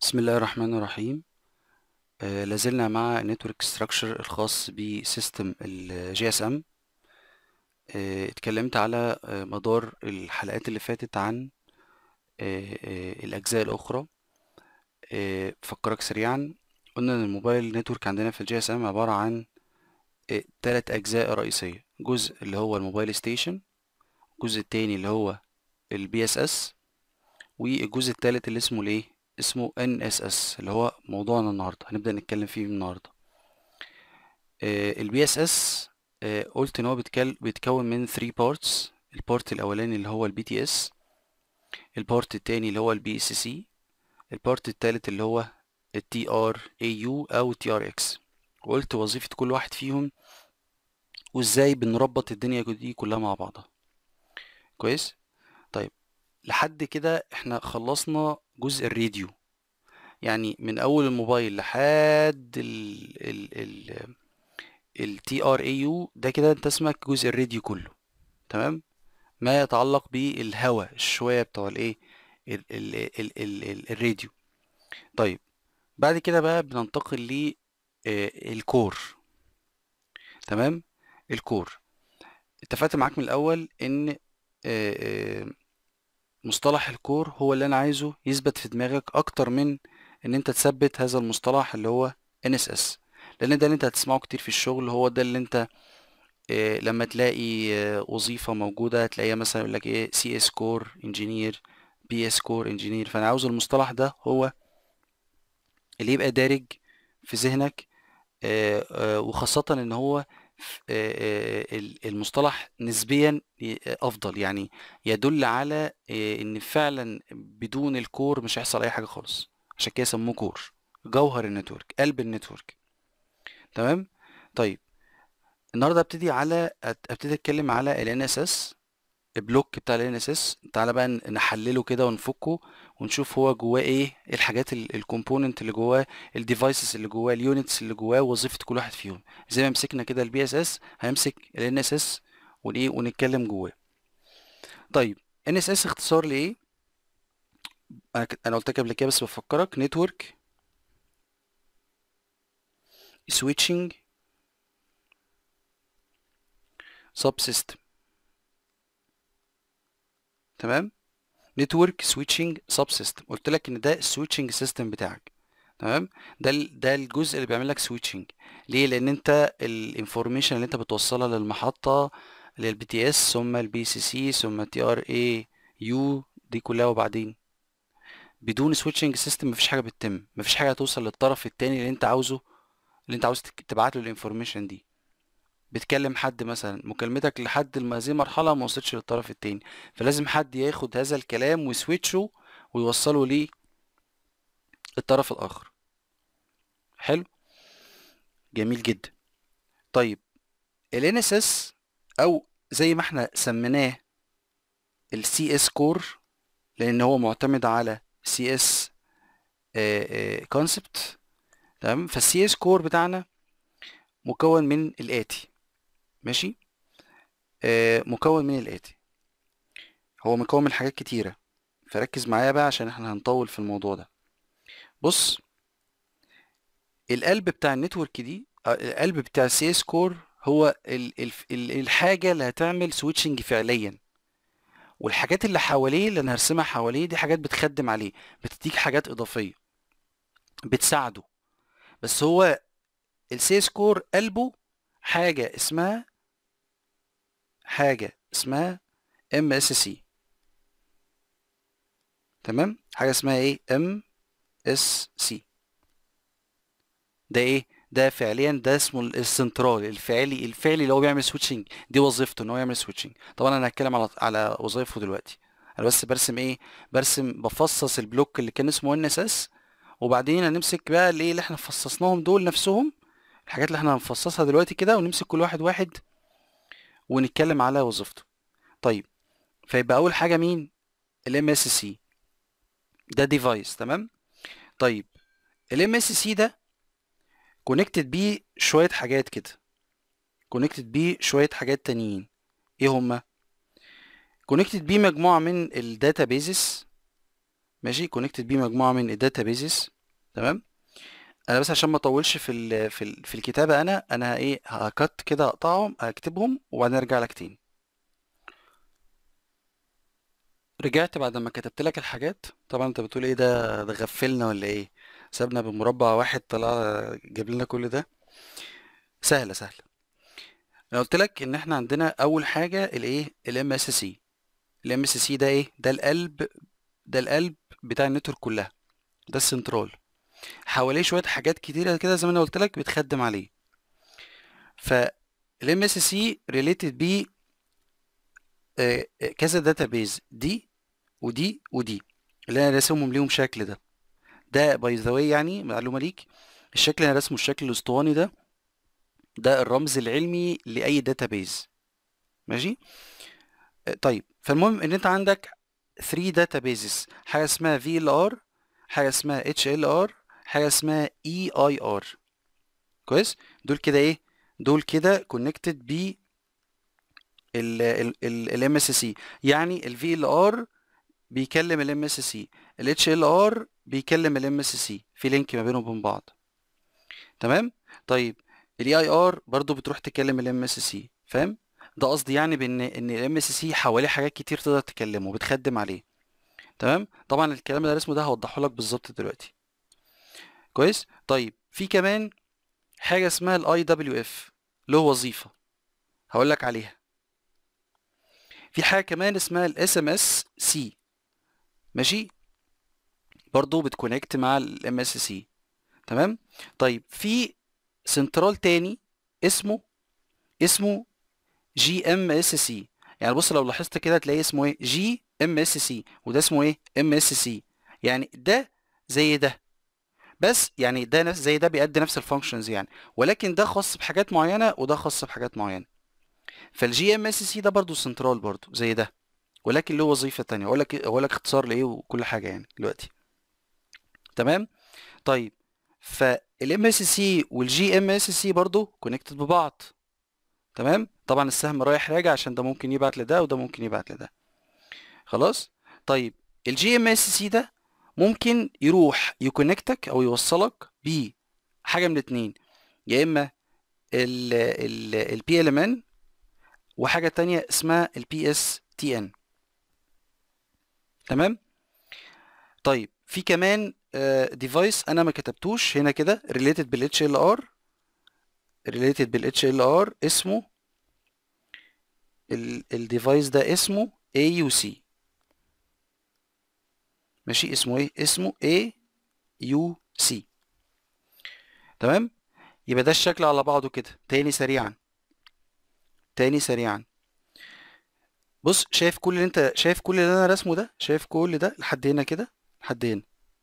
بسم الله الرحمن الرحيم آه لازلنا مع نتورك ستراكشر الخاص بسيستم الجي اس ام اتكلمت على آه مدار الحلقات اللي فاتت عن آه آه الاجزاء الاخرى آه فكرك سريعا قلنا ان الموبايل نتورك عندنا في الجي اس ام عباره عن آه ثلاث اجزاء رئيسيه جزء اللي هو الموبايل ستيشن الجزء التاني اللي هو البي اس اس والجزء التالت اللي اسمه الايه اسمه NSS اللي هو موضوعنا النهارده هنبدأ نتكلم فيه النهارده البي اس اس قلت ان هو بيتكل... بيتكون من 3 بارتس البارت الاولاني اللي هو البي تي اس البارت التاني اللي هو البي اس سي البارت التالت اللي هو التي ار اي يو او تي ار اكس وقلت وظيفة كل واحد فيهم وازاي بنربط الدنيا دي كلها مع بعضها كويس طيب لحد كده احنا خلصنا جزء الراديو يعني من اول الموبايل لحد ال ال ال ال تي ار اي يو ده كده انت اسمك جزء الراديو كله تمام ما يتعلق بالهواء الشوية بتوع الايه ال ال ال ال ال الراديو طيب بعد كده بقى بننتقل ل الكور تمام الكور اتفقت معاك من الاول ان آه، آه، مصطلح الكور هو اللي انا عايزه يثبت في دماغك اكتر من ان انت تثبت هذا المصطلح اللي هو NSS لان ده اللي انت هتسمعه كتير في الشغل هو ده اللي انت آه، لما تلاقي آه، وظيفة موجودة هتلاقيها مثلا يقول لك ايه سي اس كور انجينير بي اس كور انجينير فانا عاوز المصطلح ده هو اللي يبقى دارج في ذهنك آه، آه، وخاصة ان هو ف- آه، آه، ال- المصطلح نسبيا ي- افضل يعني يدل على آه، ان فعلا بدون الكور مش هيحصل اي حاجة خالص عشان كده سموه كور جوهر النتورك قلب النتورك تمام طيب النهارده ابتدي على أت- ابتدي اتكلم على ال NSS البلوك بتاع ال NSS تعالى بقى ن- نحلله كده ونفكه ونشوف هو جواه ايه إيه الحاجات الكومبوننت اللي جواه الديفايسز اللي جواه اليونتس اللي جواه وظيفة كل واحد فيهم زي ما مسكنا كده البي اس اس هيمسك ال NSS ونيه ونتكلم جواه طيب NSS اختصار لايه انا ك- انا قلت لك قبل كده بس بفكرك نتورك سويتشنج سب سيستم تمام نتورك سويتشنج سب سيستم قلت لك ان ده السويتشنج سيستم بتاعك تمام ده ال- ده الجزء اللي بيعمل لك سويتشنج ليه لان انت الانفورميشن اللي انت بتوصلها للمحطه للبي تي اس ثم البي سي سي ثم تي ار اي يو دي كلها وبعدين بدون سويتشنج سيستم مفيش حاجه بتتم مفيش حاجه هتوصل للطرف التاني اللي انت عاوزه اللي انت عاوز تك- تبعت له الانفورميشن دي بتكلم حد مثلا مكالمتك لحد الم- هذه المرحله ما وصلتش للطرف التاني فلازم حد ياخد هذا الكلام ويسويتشه ويوصله للطرف الاخر حلو جميل جدا طيب ال NSS او زي ما احنا سميناه ال CS core لان هو معتمد على CS كونسبت تمام فالسي اس كور بتاعنا مكون من الاتي ماشي آه، مكون من الاتي هو مكون من حاجات كتيره فركز معايا بقى عشان احنا هنطول في الموضوع ده بص القلب بتاع النتورك دي آه، القلب بتاع السي اس كور هو ال ال ال الحاجه اللي هتعمل سويتشنج فعليا والحاجات اللي حواليه اللي انا هرسمها حواليه دي حاجات بتخدم عليه بتديك حاجات اضافيه بتساعده بس هو السي اس كور قلبه حاجه اسمها حاجه اسمها ام اس سي تمام حاجه اسمها ايه ام اس سي ده ايه ده فعليا ده اسمه ال- السنترال الفعلي الفعلي اللي هو بيعمل سويتشنج دي وظيفته ان هو يعمل سويتشنج طبعا انا هتكلم على على وظائفه دلوقتي انا بس برسم ايه برسم بفصص البلوك اللي كان اسمه ان اس اس وبعدين هنمسك بقى الايه اللي احنا فصصناهم دول نفسهم الحاجات اللي احنا هنفصصها دلوقتي كده ونمسك كل واحد واحد ونتكلم على وظيفته طيب فيبقى اول حاجه مين الام اس سي ده ديفايس تمام طيب الام اس سي ده كونكتد بيه شويه حاجات كده كونكتد بيه شويه حاجات تانيين ايه هما كونكتد بيه مجموعه من الداتابيزز ماشي كونكتد بيه مجموعه من الداتابيزز تمام انا بس عشان ما اطولش في ال في ال في الكتابه انا انا ايه هكت كده اقطعهم اكتبهم وبعدين ارجع لك تاني رجعت بعد ما كتبت لك الحاجات طبعا انت بتقول ايه ده ده غفلنا ولا ايه سابنا بمربع واحد طلع جاب لنا كل ده سهله سهله انا قلت لك ان احنا عندنا اول حاجه الايه الام اس سي الام اس سي ده ايه ده القلب ده القلب بتاع النتورك كلها ده السنترال حواليه شويه حاجات كتيره كده زي ما انا قلت لك بتخدم عليه فالام اس سي ريليتد ب كذا داتابيز دي ودي ودي اللي انا راسمهم ليهم شكل ده ده باي ذا واي يعني معلومه ليك الشكل اللي انا راسمه الشكل الاسطواني ده ده الرمز العلمي لاي داتابيز ماشي طيب فالمهم ان انت عندك 3 داتابيزز حاجه اسمها في ال ار حاجه اسمها اتش ال ار حاجه اسمها اي اي ار كويس دول كده ايه دول كده كونكتد ب الام اس سي يعني الفي ال ار بيكلم الام اس سي الاتش ال ار بيكلم الام اس سي في لينك ما بينهم وبين بعض تمام طيب الاي اي ار برضو بتروح تكلم الام اس سي فاهم ده قصدي يعني بان ان الام اس سي حواليه حاجات كتير تقدر تكلمه وبتخدم عليه تمام طبعا الكلام اللي رسمه ده هوضحه لك بالظبط دلوقتي كويس طيب في كمان حاجه اسمها الاي دبليو اف له وظيفه هقول لك عليها في حاجه كمان اسمها الاس ام اس سي ماشي برضو بتكونكت مع الام اس سي تمام طيب في سنترال تاني اسمه اسمه جي ام اس سي يعني بص لو لاحظت كده هتلاقي اسمه ايه جي ام اس سي وده اسمه ايه ام اس سي يعني ده زي ده بس يعني ده نفس زي ده بيأدي نفس الفانكشنز يعني ولكن ده خاص بحاجات معينه وده خاص بحاجات معينه فالجي ام اس سي ده برضو سنترال برضو زي ده ولكن له وظيفه تانية اقول لك اقول لك اختصار لايه وكل حاجه يعني دلوقتي تمام طيب فالام اس سي والجي ام اس سي برضو كونكتد ببعض تمام طبعا السهم رايح راجع عشان ده ممكن يبعت لده وده ممكن يبعت لده خلاص طيب الجي ام اس سي ده ممكن يروح يكونكتك او يوصلك بحاجه من الاثنين يا اما البي ال ام ان وحاجه تانية اسمها البي اس تي ان تمام طيب في كمان ديفايس انا ما كتبتوش هنا كده ريليتد بالاتش ال ار ريليتد بالاتش ال ار اسمه الديفايس ده اسمه AUC ماشي اسمه ايه اسمه AUC تمام يبقى ده الشكل على بعضه كده تاني سريعا تاني سريعا بص شايف كل اللي انت شايف كل اللي انا رسمه ده شايف كل ده لحد هنا كده لحد هنا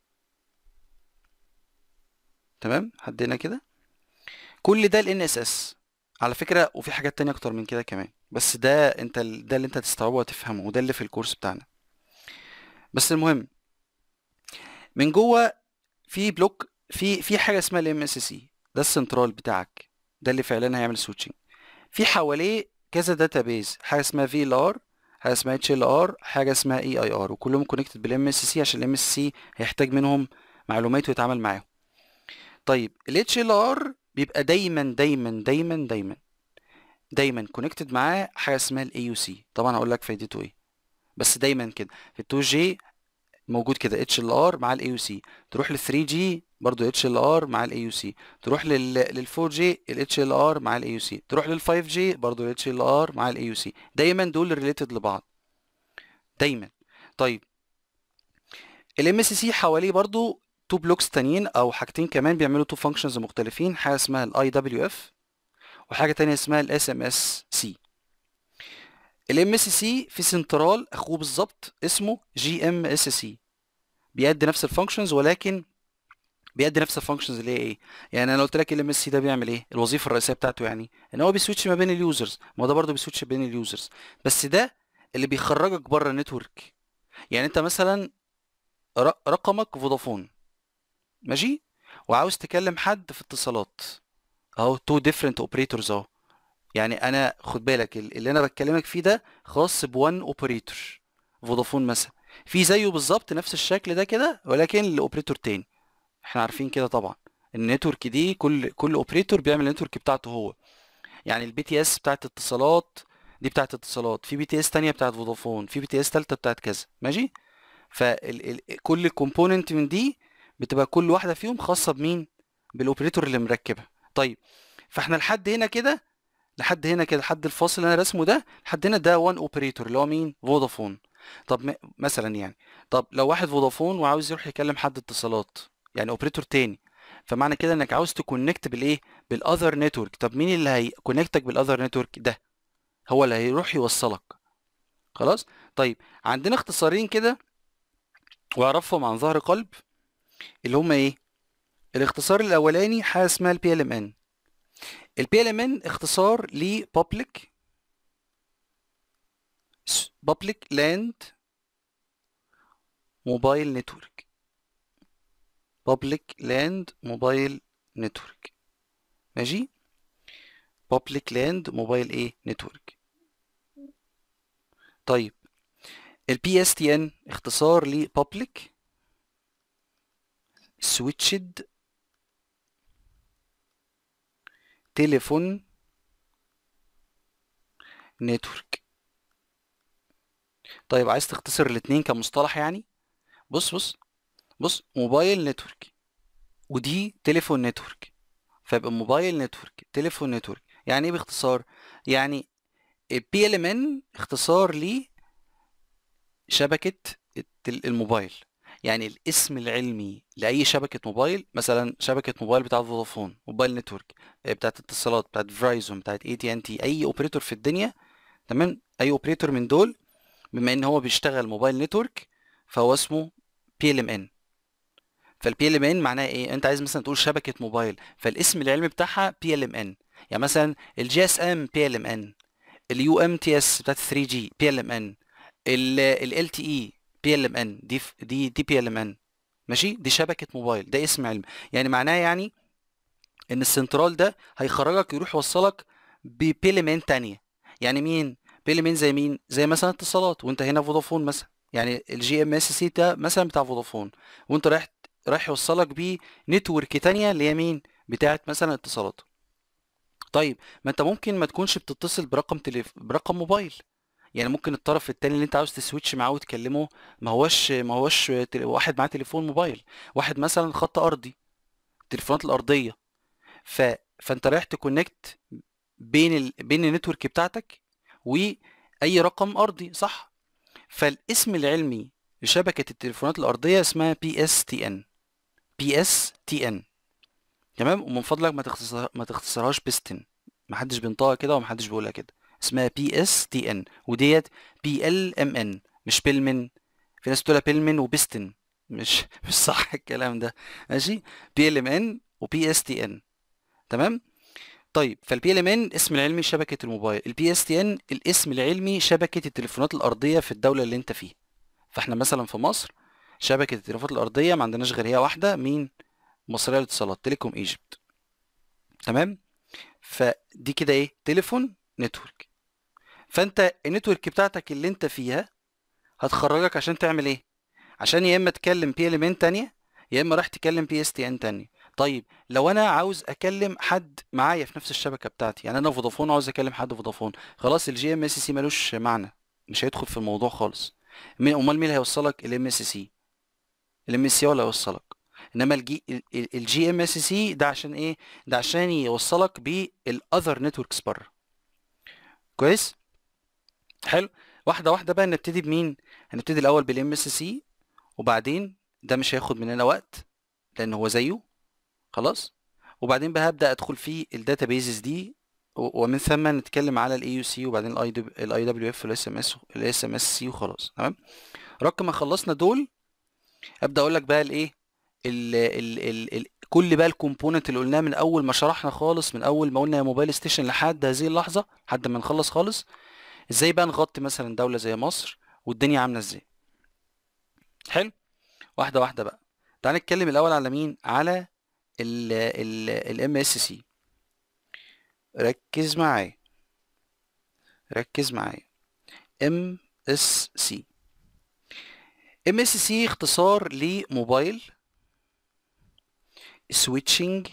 تمام لحد هنا كده كل ده ال NSS على فكرة وفي حاجات تانية اكتر من كده كمان بس ده انت ده اللي انت تستوعبه وتفهمه وده اللي في الكورس بتاعنا بس المهم من جوه في بلوك في في حاجه اسمها الام اس سي ده السنترال بتاعك ده اللي فعلا هيعمل سويتشنج في حواليه كذا داتابيز حاجه اسمها في ال ار حاجه اسمها اتش ال ار حاجه اسمها اي اي ار وكلهم كونكتد بالام اس سي عشان الام اس سي هيحتاج منهم معلومات ويتعامل معاهم طيب الاتش ال ار بيبقى دايما دايما دايما دايما دايما كونكتد معاه حاجه اسمها الاي يو سي طبعا هقول لك فايدته ايه بس دايما كده في ال 2 جي موجود كده اتش ال ار مع الاي يو سي تروح لل 3 جي برضه اتش ال ار مع الاي يو سي تروح لل لل 4 جي الاتش ال ار مع الاي يو سي تروح لل 5 جي برضه الاتش ال ار مع الاي يو سي دايما دول ريليتد لبعض دايما طيب الام اس سي حواليه برضه تو بلوكس تانيين او حاجتين كمان بيعملوا تو فانكشنز مختلفين حاجه اسمها الاي دبليو اف وحاجه تانية اسمها الاس ام اس سي الام اس سي في سنترال اخوه بالظبط اسمه جي ام اس سي بيأدي نفس الفانكشنز ولكن بيأدي نفس الفانكشنز اللي هي ايه يعني انا قلت لك الام اس سي ده بيعمل ايه الوظيفه الرئيسيه بتاعته يعني ان هو بيسويتش ما بين اليوزرز ما ده برضه بيسويتش بين اليوزرز بس ده اللي بيخرجك بره النتورك يعني انت مثلا رقمك فودافون ماشي وعاوز تكلم حد في اتصالات اهو تو ديفرنت اوبريتورز اهو يعني انا خد بالك اللي انا بتكلمك فيه ده خاص بوان اوبريتور فودافون مثلا في زيه بالظبط نفس الشكل ده كده ولكن لاوبريتور تاني احنا عارفين كده طبعا النتورك دي كل كل اوبريتور بيعمل النتورك بتاعته هو يعني البي تي اس بتاعت اتصالات دي بتاعت اتصالات في بي تي اس تانية بتاعت فودافون في بي تي اس تالتة بتاعت كذا ماشي فكل كومبوننت من دي بتبقى كل واحدة فيهم خاصة بمين بالاوبريتور اللي مركبها طيب فاحنا لحد هنا كده لحد هنا كده لحد الفاصل اللي انا رسمه ده لحد هنا ده وان اوبريتور اللي هو مين فودافون طب م- مثلا يعني طب لو واحد فودافون وعاوز يروح يكلم حد اتصالات يعني اوبريتور تاني فمعنى كده انك عاوز تكونكت بالايه بالاذر نتورك طب مين اللي هيكونكتك بالاذر نتورك ده هو اللي هيروح يوصلك خلاص طيب عندنا اختصارين كده واعرفهم عن ظهر قلب اللي هما ايه الاختصار الاولاني حاجه اسمها البي ال ام ان البي ال ام ان اختصار ل public public land mobile network public land mobile network ماشي public land mobile ايه network طيب ال PSTN اختصار ل public switched تليفون نتورك طيب عايز تختصر الاتنين كمصطلح يعني بص بص بص موبايل نتورك ودي تليفون نتورك فيبقى موبايل نتورك تليفون نتورك يعني ايه باختصار يعني بي ال ام ان اختصار ل شبكة التل- الموبايل يعني الاسم العلمي لأي شبكة موبايل مثلا شبكة موبايل بتاعت فودافون موبايل نتورك آه، بتاعت اتصالات بتاعت فرايزون بتاعت اي تي ان تي اي اوبريتور في الدنيا تمام اي اوبريتور من دول بما ان هو بيشتغل موبايل نتورك فهو اسمه بي ال ام ان فالبي ال ام ان معناها ايه انت عايز مثلا تقول شبكة موبايل فالاسم العلمي بتاعها بي ال ام ان يعني مثلا الجي اس ام بي ال ام ان اليو ام تي اس بتاعت 3 جي بي ال ام ان ال تي اي بي ال ام ان دي ف- دي دي بي ال ام ان ماشي دي شبكة موبايل ده اسم علمي يعني معناه يعني ان السنترال ده هيخرجك يروح يوصلك ببي ال ام ان تانية يعني مين بي ال ام ان زي مين زي مثلا اتصالات وانت هنا فودافون مثلا يعني الجي ام اس سي ده مثلا بتاع فودافون وانت رايح رايح يوصلك بيه نتورك تانية اللي هي مين بتاعت مثلا اتصالات طيب ما انت ممكن ما تكونش بتتصل برقم تليف... برقم موبايل يعني ممكن الطرف التاني اللي انت عاوز تسويتش معاه وتكلمه ما هوش ما هوش تل... واحد معاه تليفون موبايل واحد مثلا خط ارضي التليفونات الارضيه ف... فانت رايح تكونكت بين ال... بين النتورك بتاعتك واي رقم ارضي صح فالاسم العلمي لشبكه التليفونات الارضيه اسمها بي اس تي ان بي اس تي ان تمام ومن فضلك ما تختصر ما تختصرهاش بيستن ما حدش بينطقها كده وما حدش بيقولها كده اسمها بي اس تي ان وديت بي ال ام ان مش بيلمن في ناس بتقولها بيلمن وبيستن مش مش صح الكلام ده ماشي بي ال ام ان وبي اس تي ان تمام طيب فالبي ال ام ان اسم العلمي شبكه الموبايل البي اس تي ان الاسم العلمي شبكه التليفونات الارضيه في الدوله اللي انت فيها فاحنا مثلا في مصر شبكه التليفونات الارضيه ما عندناش غير هي واحده مين مصريه للاتصالات تيليكوم ايجيبت تمام فدي كده ايه تليفون نتورك فانت النتورك بتاعتك اللي انت فيها هتخرجك عشان تعمل ايه عشان يا اما تكلم بي ال ام تانية يا اما راح تكلم بي اس تي ان تانية طيب لو انا عاوز اكلم حد معايا في نفس الشبكه بتاعتي يعني انا فودافون عاوز اكلم حد فودافون خلاص الجي ام اس سي ملوش معنى مش هيدخل في الموضوع خالص مين امال مين اللي هيوصلك الام اس سي الام اس سي هو اللي هيوصلك انما الجي الجي ام اس سي ده عشان ايه ده عشان يوصلك بالاذر نتوركس بره كويس حلو واحده واحده بقى نبتدي بمين هنبتدي الاول بالام اس سي وبعدين ده مش هياخد مننا وقت لان هو زيه خلاص وبعدين بقى هبدا ادخل في الداتابيزز دي و- ومن ثم نتكلم على الاي يو سي وبعدين الاي الاي دبليو اف والاس ام اس الاس ام اس سي وخلاص تمام رقم ما خلصنا دول ابدا اقول لك بقى الايه ال ال ال ال كل بقى الكومبوننت اللي قلناه من اول ما شرحنا خالص من اول ما قلنا يا موبايل ستيشن لحد هذه اللحظه لحد ما نخلص خالص ازاي بقى نغطي مثلا دوله زي مصر والدنيا عامله ازاي حلو واحده واحده بقى تعال نتكلم الاول على مين على ال ال الام اس سي ركز معايا ركز معايا ام اس سي ام اس سي اختصار لموبايل switching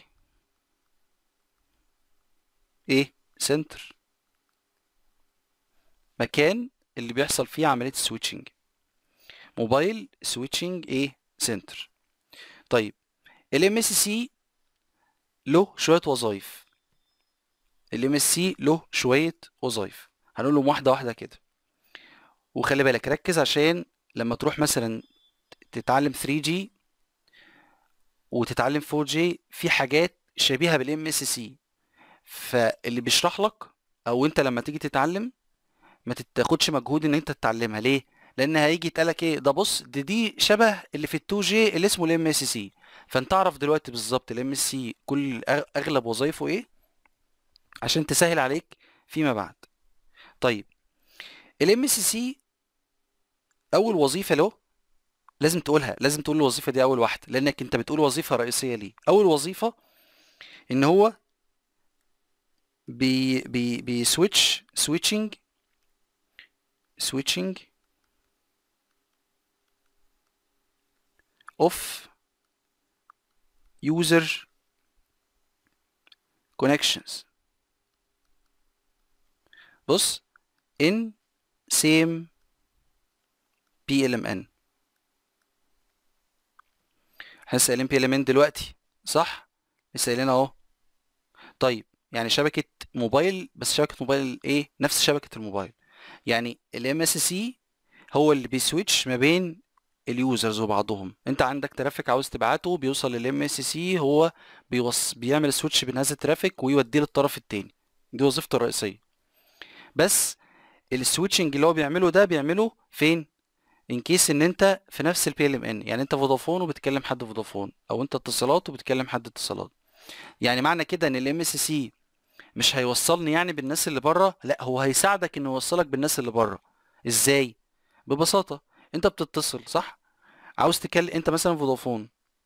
ايه سنتر مكان اللي بيحصل فيه عملية السويتشنج موبايل سويتشنج ايه سنتر طيب الام اس سي له شوية وظائف الام اس سي له شوية وظائف هنقولهم واحدة واحدة كده وخلي بالك ركز عشان لما تروح مثلا تتعلم 3G وتتعلم 4G في حاجات شبيهة بالام اس سي فاللي بيشرح لك او انت لما تيجي تتعلم ما تاخدش مجهود ان انت تتعلمها ليه لان هيجي يتقالك ايه ده بص دي دي شبه اللي في ال2 جي اللي اسمه الام اس سي فانت اعرف دلوقتي بالظبط الام اس سي كل اغلب وظايفه ايه عشان تسهل عليك فيما بعد طيب الام اس سي اول وظيفه له لازم تقولها لازم تقول الوظيفه دي اول واحده لانك انت بتقول وظيفه رئيسيه ليه اول وظيفه ان هو بي بي بي سويتش سويتشنج switching of user connections بص in same PLMN احنا سائلين PLMN دلوقتي صح؟ سائلين اهو طيب يعني شبكة موبايل بس شبكة موبايل ايه؟ نفس شبكة الموبايل يعني الام اس سي هو اللي بيسويتش ما بين اليوزرز وبعضهم انت عندك ترافيك عاوز تبعته بيوصل للام اس سي هو بيوص... بيعمل سويتش بين هذا الترافيك ويوديه للطرف التاني دي وظيفته الرئيسيه بس السويتشنج اللي هو بيعمله ده بيعمله فين ان كيس ان انت في نفس البي ال ام ان يعني انت فودافون وبتكلم حد فودافون او انت اتصالات وبتكلم حد اتصالات يعني معنى كده ان الام اس سي مش هيوصلني يعني بالناس اللي بره لا هو هيساعدك انه يوصلك بالناس اللي بره ازاي ببساطه انت بتتصل صح عاوز تكلم انت مثلا فودافون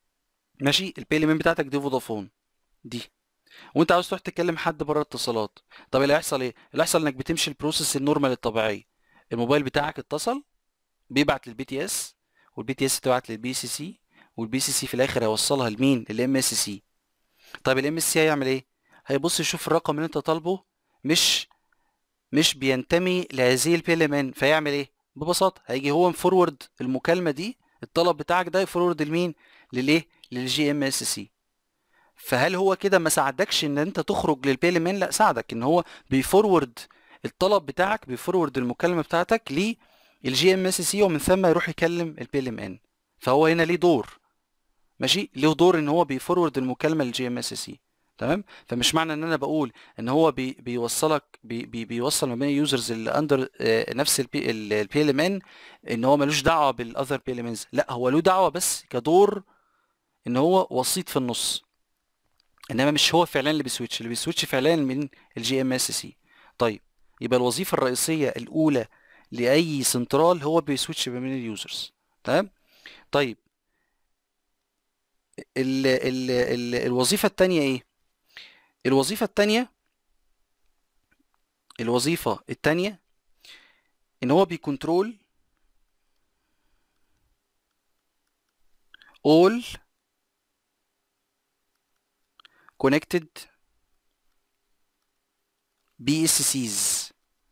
ماشي البيلمنت بتاعتك دي فودافون دي وانت عاوز تروح تكلم حد بره اتصالات طب اللي هيحصل ايه اللي هيحصل انك بتمشي البروسيس النورمال الطبيعيه الموبايل بتاعك اتصل بيبعت للبي تي اس والبي تي اس تبعت للبي سي سي والبي سي سي في الاخر هيوصلها لمين للام اس سي طيب الام اس سي هيعمل ايه هيبص يشوف الرقم اللي انت طالبه مش مش بينتمي لهذه البي ال ام ان فيعمل ايه ببساطه هيجي هو فورورد المكالمه دي الطلب بتاعك ده يفورورد لمين للايه للجي ام اس سي فهل هو كده ما ساعدكش ان انت تخرج للبي ال ام ان لا ساعدك ان هو بيفورورد الطلب بتاعك بيفورورد المكالمه بتاعتك للجي ام اس سي ومن ثم يروح يكلم البي ال ام ان فهو هنا ليه دور ماشي ليه دور ان هو بيفورورد المكالمه للجي ام اس سي تمام فمش معنى ان انا بقول ان هو بي بيوصلك بي بي بيوصل ما بين اليوزرز اللي اندر نفس البي البي ال ام ان ان هو ملوش دعوه بالاذر بي ال ام لا هو له دعوه بس كدور ان هو وسيط في النص انما مش هو فعلا اللي بيسويتش اللي بيسويتش فعلا من الجي ام اس سي طيب يبقى الوظيفه الرئيسيه الاولى لاي سنترال هو بيسويتش ما بين اليوزرز تمام طيب ال ال ال الوظيفه الثانيه ايه الوظيفة التانية الوظيفة التانية ان هو بيكنترول all connected BSCs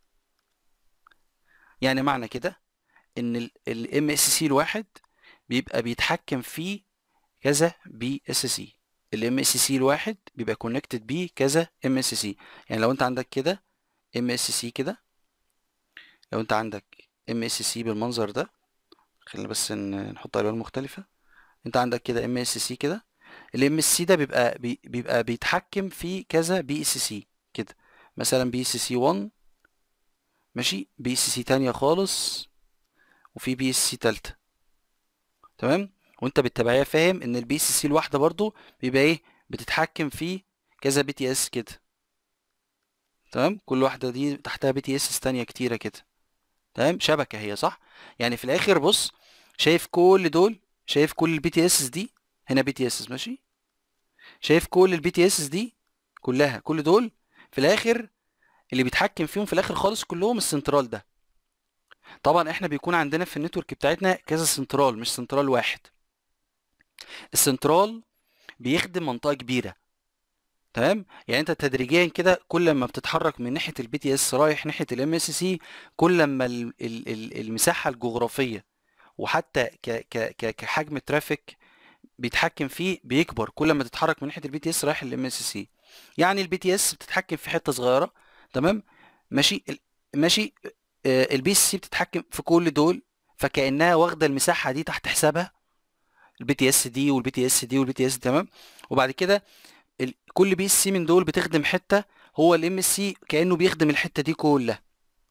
يعني معنى كده ان ال MSC الواحد بيبقى بيتحكم في كذا BSC الام اس سي الواحد بيبقى كونكتد بيه كذا ام اس سي يعني لو انت عندك كده ام اس سي كده لو انت عندك ام اس سي بالمنظر ده خلينا بس نحط الوان مختلفه انت عندك كده ام اس سي كده الام اس سي ده بيبقى بي بيبقى بيتحكم في كذا بي اس سي كده مثلا بي اس سي 1 ماشي بي اس سي تانية خالص وفي بي اس سي تالتة تمام وانت بالتبعية فاهم ان البي سي سي الواحدة برضو بيبقى ايه بتتحكم في كذا بي تي اس كده تمام كل واحدة دي تحتها بي تي اس تانية كتيرة كده تمام شبكة هي صح يعني في الاخر بص شايف كل دول شايف كل البي تي اس دي هنا بي تي اس ماشي شايف كل البي تي اس دي كلها كل دول في الاخر اللي بيتحكم فيهم في الاخر خالص كلهم السنترال ده طبعا احنا بيكون عندنا في النتورك بتاعتنا كذا سنترال مش سنترال واحد السنترال بيخدم منطقه كبيره تمام يعني انت تدريجيا كده كل ما بتتحرك من ناحيه البي تي اس رايح ناحيه الام اس سي كل ما ال- ال- ال- المساحه الجغرافيه وحتى ك ك ك كحجم الترافيك بيتحكم فيه بيكبر كل ما تتحرك من ناحيه البي تي اس رايح للام اس سي يعني البي تي اس بتتحكم في حته صغيره تمام ماشي ال- ماشي البي اس سي بتتحكم في كل دول فكانها واخده المساحه دي تحت حسابها البي تي اس دي والبي تي اس دي والبي تي اس تمام وبعد كده ال- كل بي اس سي من دول بتخدم حته هو الام اس سي كانه بيخدم الحته دي كلها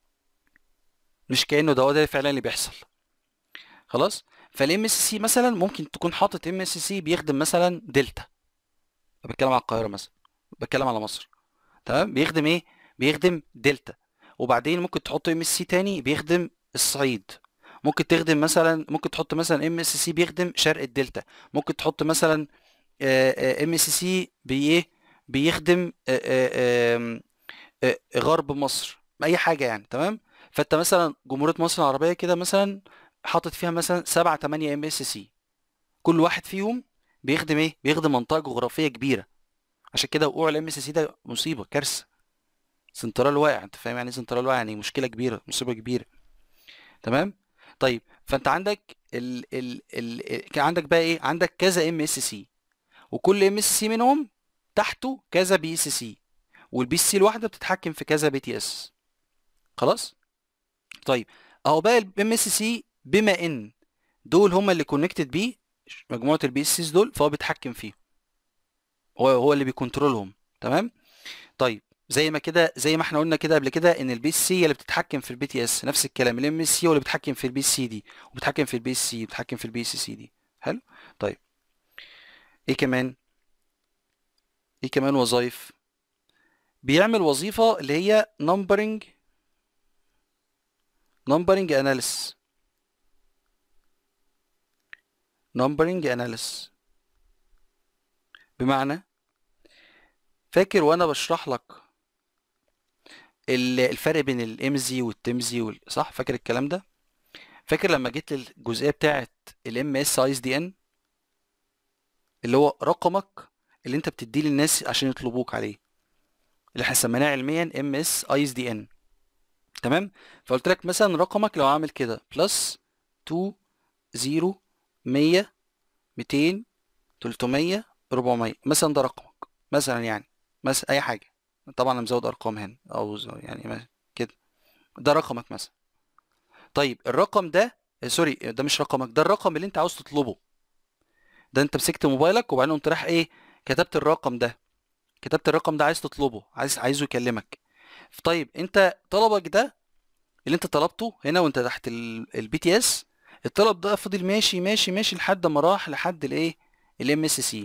مش كانه ده هو ده فعلا اللي بيحصل خلاص فالام اس سي مثلا ممكن تكون حاطط ام اس سي بيخدم مثلا دلتا بتكلم على القاهره مثلا بتكلم على مصر تمام بيخدم ايه بيخدم دلتا وبعدين ممكن تحط ام اس سي تاني بيخدم الصعيد ممكن تخدم مثلا ممكن تحط مثلا ام اس سي بيخدم شرق الدلتا ممكن تحط مثلا ام اس سي بايه بيخدم آه، آه، آم، آه، غرب مصر اي حاجه يعني تمام فانت مثلا جمهوريه مصر العربيه كده مثلا حاطط فيها مثلا 7 8 ام اس سي كل واحد فيهم بيخدم ايه بيخدم منطقه جغرافيه كبيره عشان كده وقوع الام اس سي ده مصيبه كارثه سنترال واقع انت فاهم يعني ايه سنترال واقع يعني مشكله كبيره مصيبه كبيره تمام طيب فانت عندك ال ال ال كان عندك بقى ايه عندك كذا ام اس سي وكل ام اس سي منهم تحته كذا بي اس سي والبي اس سي الواحده بتتحكم في كذا بي تي اس خلاص طيب اهو بقى الام اس سي بما ان دول هما اللي كونكتد بيه مجموعه البي اس سيز دول فهو بيتحكم فيهم هو هو اللي بيكنترولهم تمام طيب زي ما كده زي ما احنا قلنا كده قبل كده ان البي اس سي هي اللي بتتحكم في البي تي اس نفس الكلام الام اس سي هو اللي بيتحكم في البي اس سي دي وبيتحكم في البي اس سي بيتحكم في البي اس سي دي حلو طيب ايه كمان ايه كمان وظائف بيعمل وظيفة اللي هي numbering numbering analysis numbering analysis بمعنى فاكر وانا بشرح لك ال- الفرق بين الامزي والتمزي وال... صح فاكر الكلام ده فاكر لما جيت للجزئيه بتاعه الام اس اي اس دي ان اللي هو رقمك اللي انت بتديه للناس عشان يطلبوك عليه اللي احنا سميناه علميا ام اس اي اس دي ان تمام فقلت لك مثلا رقمك لو عامل كده بلس 2 0 100 200 300 400 مثلا ده رقمك مثلا يعني مثلا اي حاجه طبعا انا مزود ارقام هنا او ز- يعني ما- كده ده رقمك مثلا طيب الرقم ده آه، سوري ده مش رقمك ده الرقم اللي انت عاوز تطلبه ده انت مسكت موبايلك وبعدين قمت رايح ايه كتبت الرقم ده كتبت الرقم ده عايز تطلبه عايز عايزه يكلمك طيب انت طلبك ده اللي انت طلبته هنا وانت تحت البي تي اس الطلب ده فضل ماشي ماشي ماشي لحد ما راح لحد الايه الام اس سي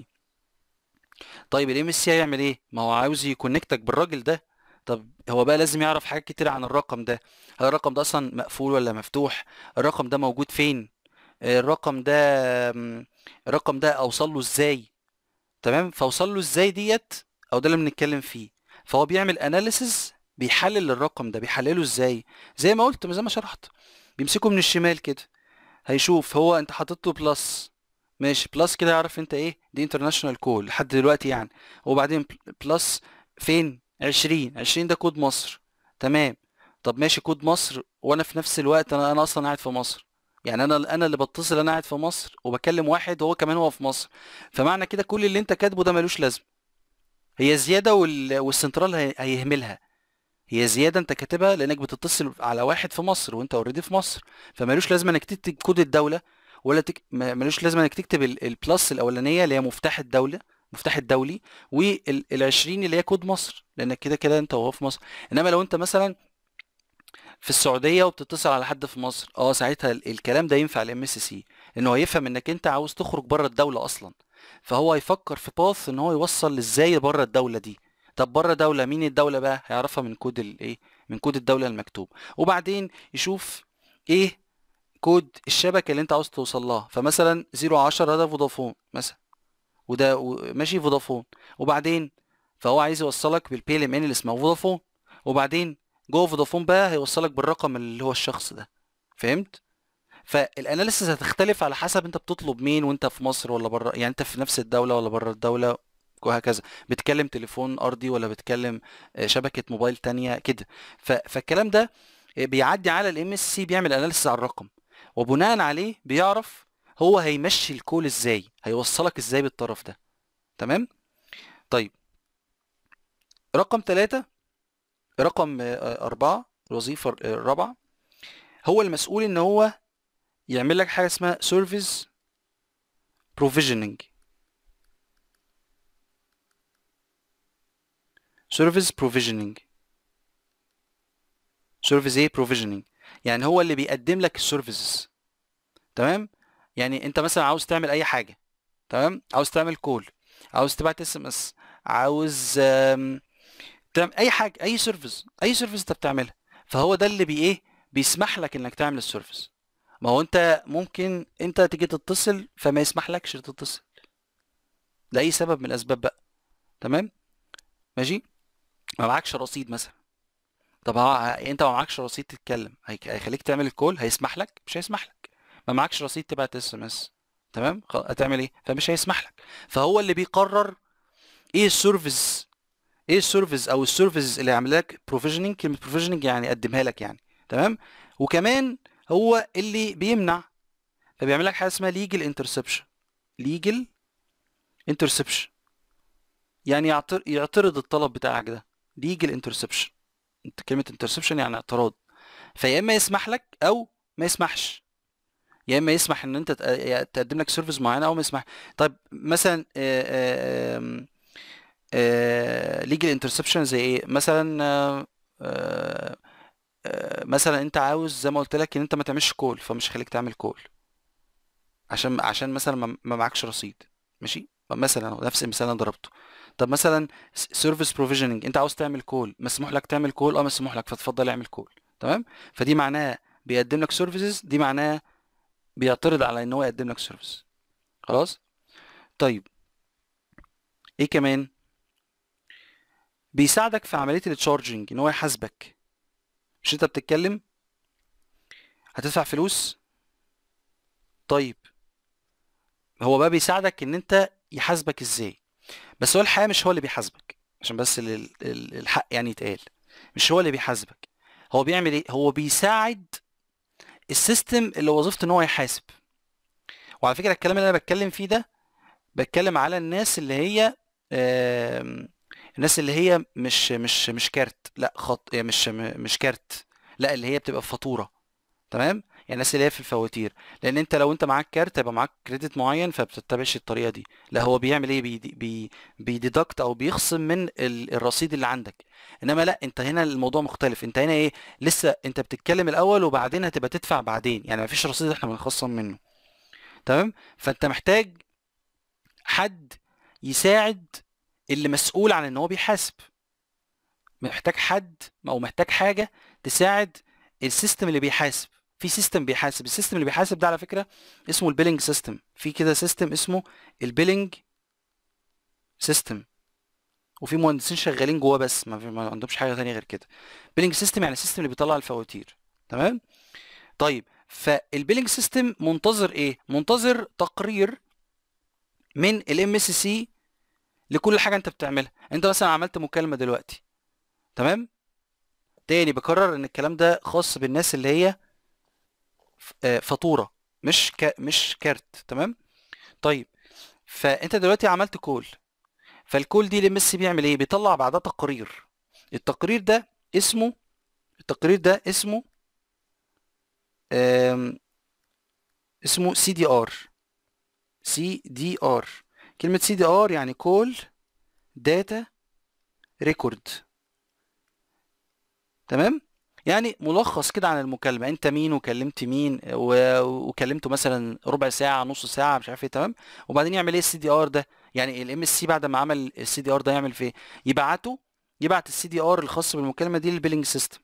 طيب الام اس سي هيعمل ايه ما هو عاوز يكونكتك بالراجل ده طب هو بقى لازم يعرف حاجات كتير عن الرقم ده هل الرقم ده اصلا مقفول ولا مفتوح الرقم ده موجود فين الرقم ده مم، الرقم ده اوصل له ازاي تمام فاوصل له ازاي ديت او ده اللي بنتكلم فيه فهو بيعمل اناليسز بيحلل الرقم ده بيحلله ازاي زي ما قلت زي ما شرحت بيمسكه من الشمال كده هيشوف هو انت حاطط له بلس ماشي بلس كده يعرف انت ايه دي انترناشونال كول لحد دلوقتي يعني وبعدين بلس فين 20 20 ده كود مصر تمام طب ماشي كود مصر وانا في نفس الوقت انا انا اصلا قاعد في مصر يعني انا انا اللي بتصل انا قاعد في مصر وبكلم واحد وهو كمان هو في مصر فمعنى كده كل اللي انت كاتبه ده ملوش لازمه هي زياده وال... والسنترال هي... هيهملها هي زياده انت كاتبها لانك بتتصل على واحد في مصر وانت اوريدي في مصر فمالوش لازمه انك تكتب كود الدوله ولا تك... ما- ملوش لازمه انك تكتب ال- البلس الاولانيه اللي هي مفتاح الدوله مفتاح الدولي وال20 اللي هي كود مصر لانك كده كده انت وهو في مصر انما لو انت مثلا في السعوديه وبتتصل على حد في مصر اه ساعتها ال- الكلام ده ينفع الام اس سي لانه هيفهم انك انت عاوز تخرج بره الدوله اصلا فهو هيفكر في باث ان هو يوصل ازاي بره الدوله دي طب بره دوله مين الدوله بقى هيعرفها من كود الايه من كود الدوله المكتوب وبعدين يشوف ايه كود الشبكه اللي انت عاوز توصل لها فمثلا 010 ده فودافون مثلا وده و- ماشي فودافون وبعدين فهو عايز يوصلك بالبي ال ام ان اللي اسمه فودافون وبعدين جوه فودافون بقى هيوصلك بالرقم اللي هو الشخص ده فهمت فالاناليسيس هتختلف على حسب انت بتطلب مين وانت في مصر ولا بره يعني انت في نفس الدوله ولا بره الدوله وهكذا بتكلم تليفون ارضي ولا بتكلم آه، شبكه موبايل تانية كده ف- فالكلام ده بيعدي على الام اس سي بيعمل اناليسيس على الرقم وبناء عليه بيعرف هو هيمشي الكول ازاي هيوصلك ازاي بالطرف ده تمام طيب رقم ثلاثة رقم آه، أربعة الوظيفة الرابعة هو المسؤول إن هو يعمل لك حاجة اسمها service provisioning service provisioning service ايه provisioning يعني هو اللي بيقدم لك السيرفيسز تمام يعني انت مثلا عاوز تعمل اي حاجه تمام عاوز تعمل كول عاوز تبعت اس ام اس عاوز آم، تعمل اي حاجه اي سيرفيس اي سيرفيس انت بتعملها فهو ده اللي بي ايه بيسمح لك انك تعمل السيرفيس ما هو انت ممكن انت تيجي تتصل فما يسمح لكش تتصل لاي سبب من الاسباب بقى تمام ماشي ما معكش رصيد مثلا طب هو انت ما معكش رصيد تتكلم هيك- هيخليك تعمل الكول هيسمح لك مش هيسمح لك ما معكش رصيد تبعت اس ام اس تمام خ- هتعمل ايه فمش هيسمح لك فهو اللي بيقرر ايه السيرفيس ايه السيرفيس او السيرفيس اللي يعمل لك بروفيجننج كلمه بروفيجننج يعني يقدمها لك يعني تمام وكمان هو اللي بيمنع فبيعمل لك حاجه اسمها ليجل انترسبشن ليجل انترسبشن يعني يعتر- يعترض الطلب بتاعك ده ليجل انترسبشن انت كلمه انترسبشن يعني اعتراض فيا اما يسمح لك او ما يسمحش يا اما يسمح ان انت تق- تقدم لك سيرفيس معينه او ما يسمح طيب مثلا ليجل انترسبشن زي ايه مثلا آه، آه، آه، مثلا انت عاوز زي ما قلت لك ان انت ما تعملش كول فمش هخليك تعمل كول عشان عشان مثلا ما ما معكش رصيد ماشي مثلا أهو، نفس المثال اللي انا ضربته طب مثلا سيرفيس بروفيجننج انت عاوز تعمل كول مسموح لك تعمل كول اه مسموح لك فتفضل اعمل كول تمام فدي معناها بيقدم لك سيرفيسز دي معناها بيعترض على ان هو يقدم لك سيرفيس خلاص طيب ايه كمان بيساعدك في عمليه التشارجنج ان هو يحاسبك مش انت بتتكلم هتدفع فلوس طيب هو بقى بيساعدك ان انت يحاسبك ازاي بس هو الحقيقه مش هو اللي بيحاسبك عشان بس ال- ال- الحق يعني يتقال مش هو اللي بيحاسبك هو بيعمل ايه هو بيساعد السيستم اللي وظيفته ان هو يحاسب وعلى فكره الكلام اللي انا بتكلم فيه ده بتكلم على الناس اللي هي آم، الناس اللي هي مش مش مش كارت لا خط يعني مش مش كارت لا اللي هي بتبقى فاتوره تمام يعني الناس اللي هي في الفواتير لان انت لو انت معاك كارت هيبقى معاك كريدت معين فبتتبعش الطريقه دي لا هو بيعمل ايه بي بي بيديدكت او بيخصم من ال- الرصيد اللي عندك انما لا انت هنا الموضوع مختلف انت هنا ايه لسه انت بتتكلم الاول وبعدين هتبقى تدفع بعدين يعني مفيش رصيد احنا بنخصم منه تمام فانت محتاج حد يساعد اللي مسؤول عن ان هو بيحاسب محتاج حد او محتاج حاجه تساعد السيستم اللي بيحاسب في سيستم بيحاسب السيستم اللي بيحاسب ده على فكره اسمه البيلنج سيستم في كده سيستم اسمه البيلنج سيستم وفي مهندسين شغالين جواه بس ما, في ما عندهمش حاجه تانية غير كده بيلنج سيستم يعني السيستم اللي بيطلع الفواتير تمام طيب فالبيلنج سيستم منتظر ايه منتظر تقرير من الام اس سي لكل حاجه انت بتعملها انت مثلا عملت مكالمه دلوقتي تمام تاني بكرر ان الكلام ده خاص بالناس اللي هي ف- آه، فاتوره مش ك... مش كارت تمام طيب فانت دلوقتي عملت كول فالكول دي الام اس بيعمل ايه بيطلع بعدها تقرير التقرير ده اسمه التقرير ده اسمه آم، اسمه سي دي ار سي دي ار كلمة سي دي ار يعني كول داتا ريكورد تمام يعني ملخص كده عن المكالمة انت مين وكلمت مين و... وكلمته مثلا ربع ساعة نص ساعة مش عارف ايه تمام وبعدين يعمل ايه السي دي ار ده يعني الام اس سي بعد ما عمل السي دي ار ده يعمل فيه يبعته يبعت السي دي ار الخاص بالمكالمة دي للبيلنج سيستم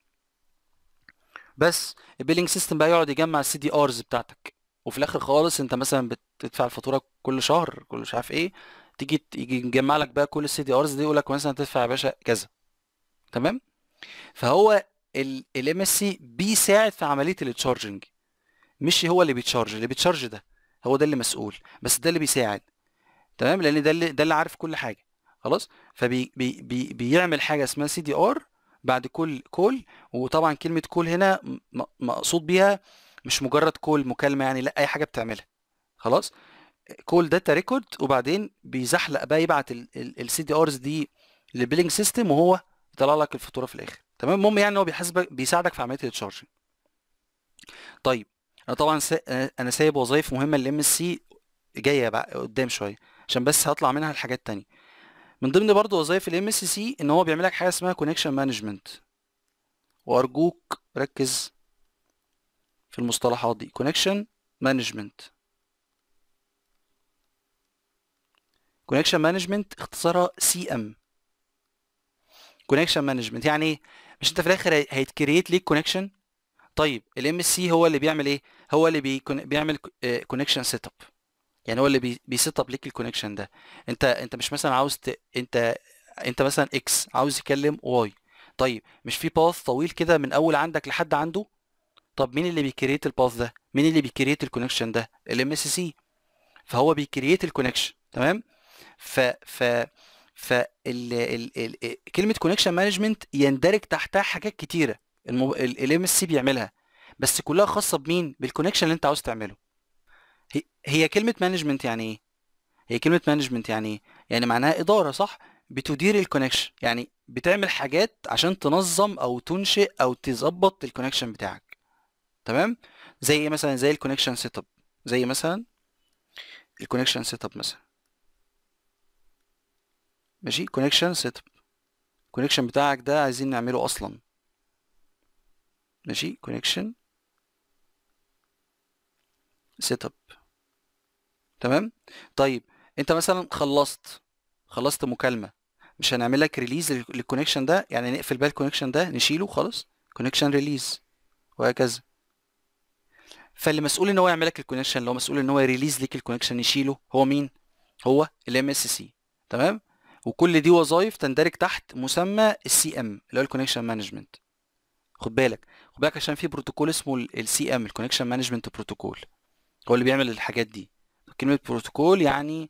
بس البيلنج سيستم بقى يقعد يجمع السي دي ارز بتاعتك وفي الاخر خالص انت مثلا بتدفع الفاتوره كل شهر كل مش عارف ايه تيجي يجي نجمع لك بقى كل السي دي ارز دي يقول لك مثلا تدفع يا باشا كذا تمام فهو الام اس سي بيساعد في عمليه التشارجنج مش هو اللي بيتشارج اللي بيتشارج ده هو ده اللي مسؤول بس ده اللي بيساعد تمام لان ده اللي ده اللي عارف كل حاجه خلاص فبي بي بي بيعمل حاجه اسمها سي دي ار بعد كل كول وطبعا كلمه كول هنا م- مقصود بيها مش مجرد كول مكالمه يعني لا اي حاجه بتعملها خلاص كول داتا ريكورد وبعدين بيزحلق بقى يبعت السي دي ارز دي للبيلنج سيستم وهو يطلع لك الفاتوره في الاخر تمام المهم يعني هو بيحاسبك بيساعدك في عمليه التشارجنج طيب انا طبعا سا... انا سايب وظائف مهمه للام اس سي جايه بقى قدام شويه عشان بس هطلع منها الحاجات تانية من ضمن برضو وظائف الام اس سي ان هو بيعمل لك حاجه اسمها كونكشن مانجمنت وارجوك ركز في المصطلحات دي كونكشن مانجمنت كونكشن مانجمنت اختصارها سي ام كونكشن مانجمنت يعني ايه مش انت في الاخر هيتكريت ليك كونكشن طيب الام اس سي هو اللي بيعمل ايه هو اللي بيكون بيعمل كونكشن سيت اب يعني هو اللي بي بيسيت اب ليك الكونكشن ده انت انت مش مثلا عاوز ت... انت انت مثلا اكس عاوز يكلم واي طيب مش في باث طويل كده من اول عندك لحد عنده طب مين اللي بيكريت الباث ده مين اللي بيكريت الكونكشن ده الام اس سي فهو بيكريت الكونكشن تمام ف ف ف ال... ال... ال... كلمه كونكشن مانجمنت يندرج تحتها حاجات كتيره الام اس سي بيعملها بس كلها خاصه بمين بالكونكشن اللي انت عاوز تعمله هي, هي كلمه مانجمنت يعني ايه هي كلمه مانجمنت يعني ايه يعني معناها اداره صح بتدير الكونكشن يعني بتعمل حاجات عشان تنظم او تنشئ او تظبط الكونكشن بتاعك تمام زي ايه مثلا زي الكونكشن سيت اب زي مثلا الكونكشن سيت اب مثلا ماشي كونكشن سيت اب الكونكشن بتاعك ده عايزين نعمله اصلا ماشي كونكشن سيت اب تمام طيب انت مثلا خلصت خلصت مكالمه مش هنعمل لك ريليز للكونكشن ده يعني نقفل بقى الكونكشن ده نشيله خلاص كونكشن ريليز وهكذا فاللي مسؤول ان هو يعمل لك الكونكشن اللي هو مسؤول ان هو يريليز لك الكونكشن يشيله هو مين هو الام اس سي تمام وكل دي وظائف تندرج تحت مسمى السي ام اللي هو الكونكشن مانجمنت خد بالك خد بالك عشان في بروتوكول اسمه السي ام الكونكشن مانجمنت بروتوكول هو اللي بيعمل الحاجات دي كلمه بروتوكول يعني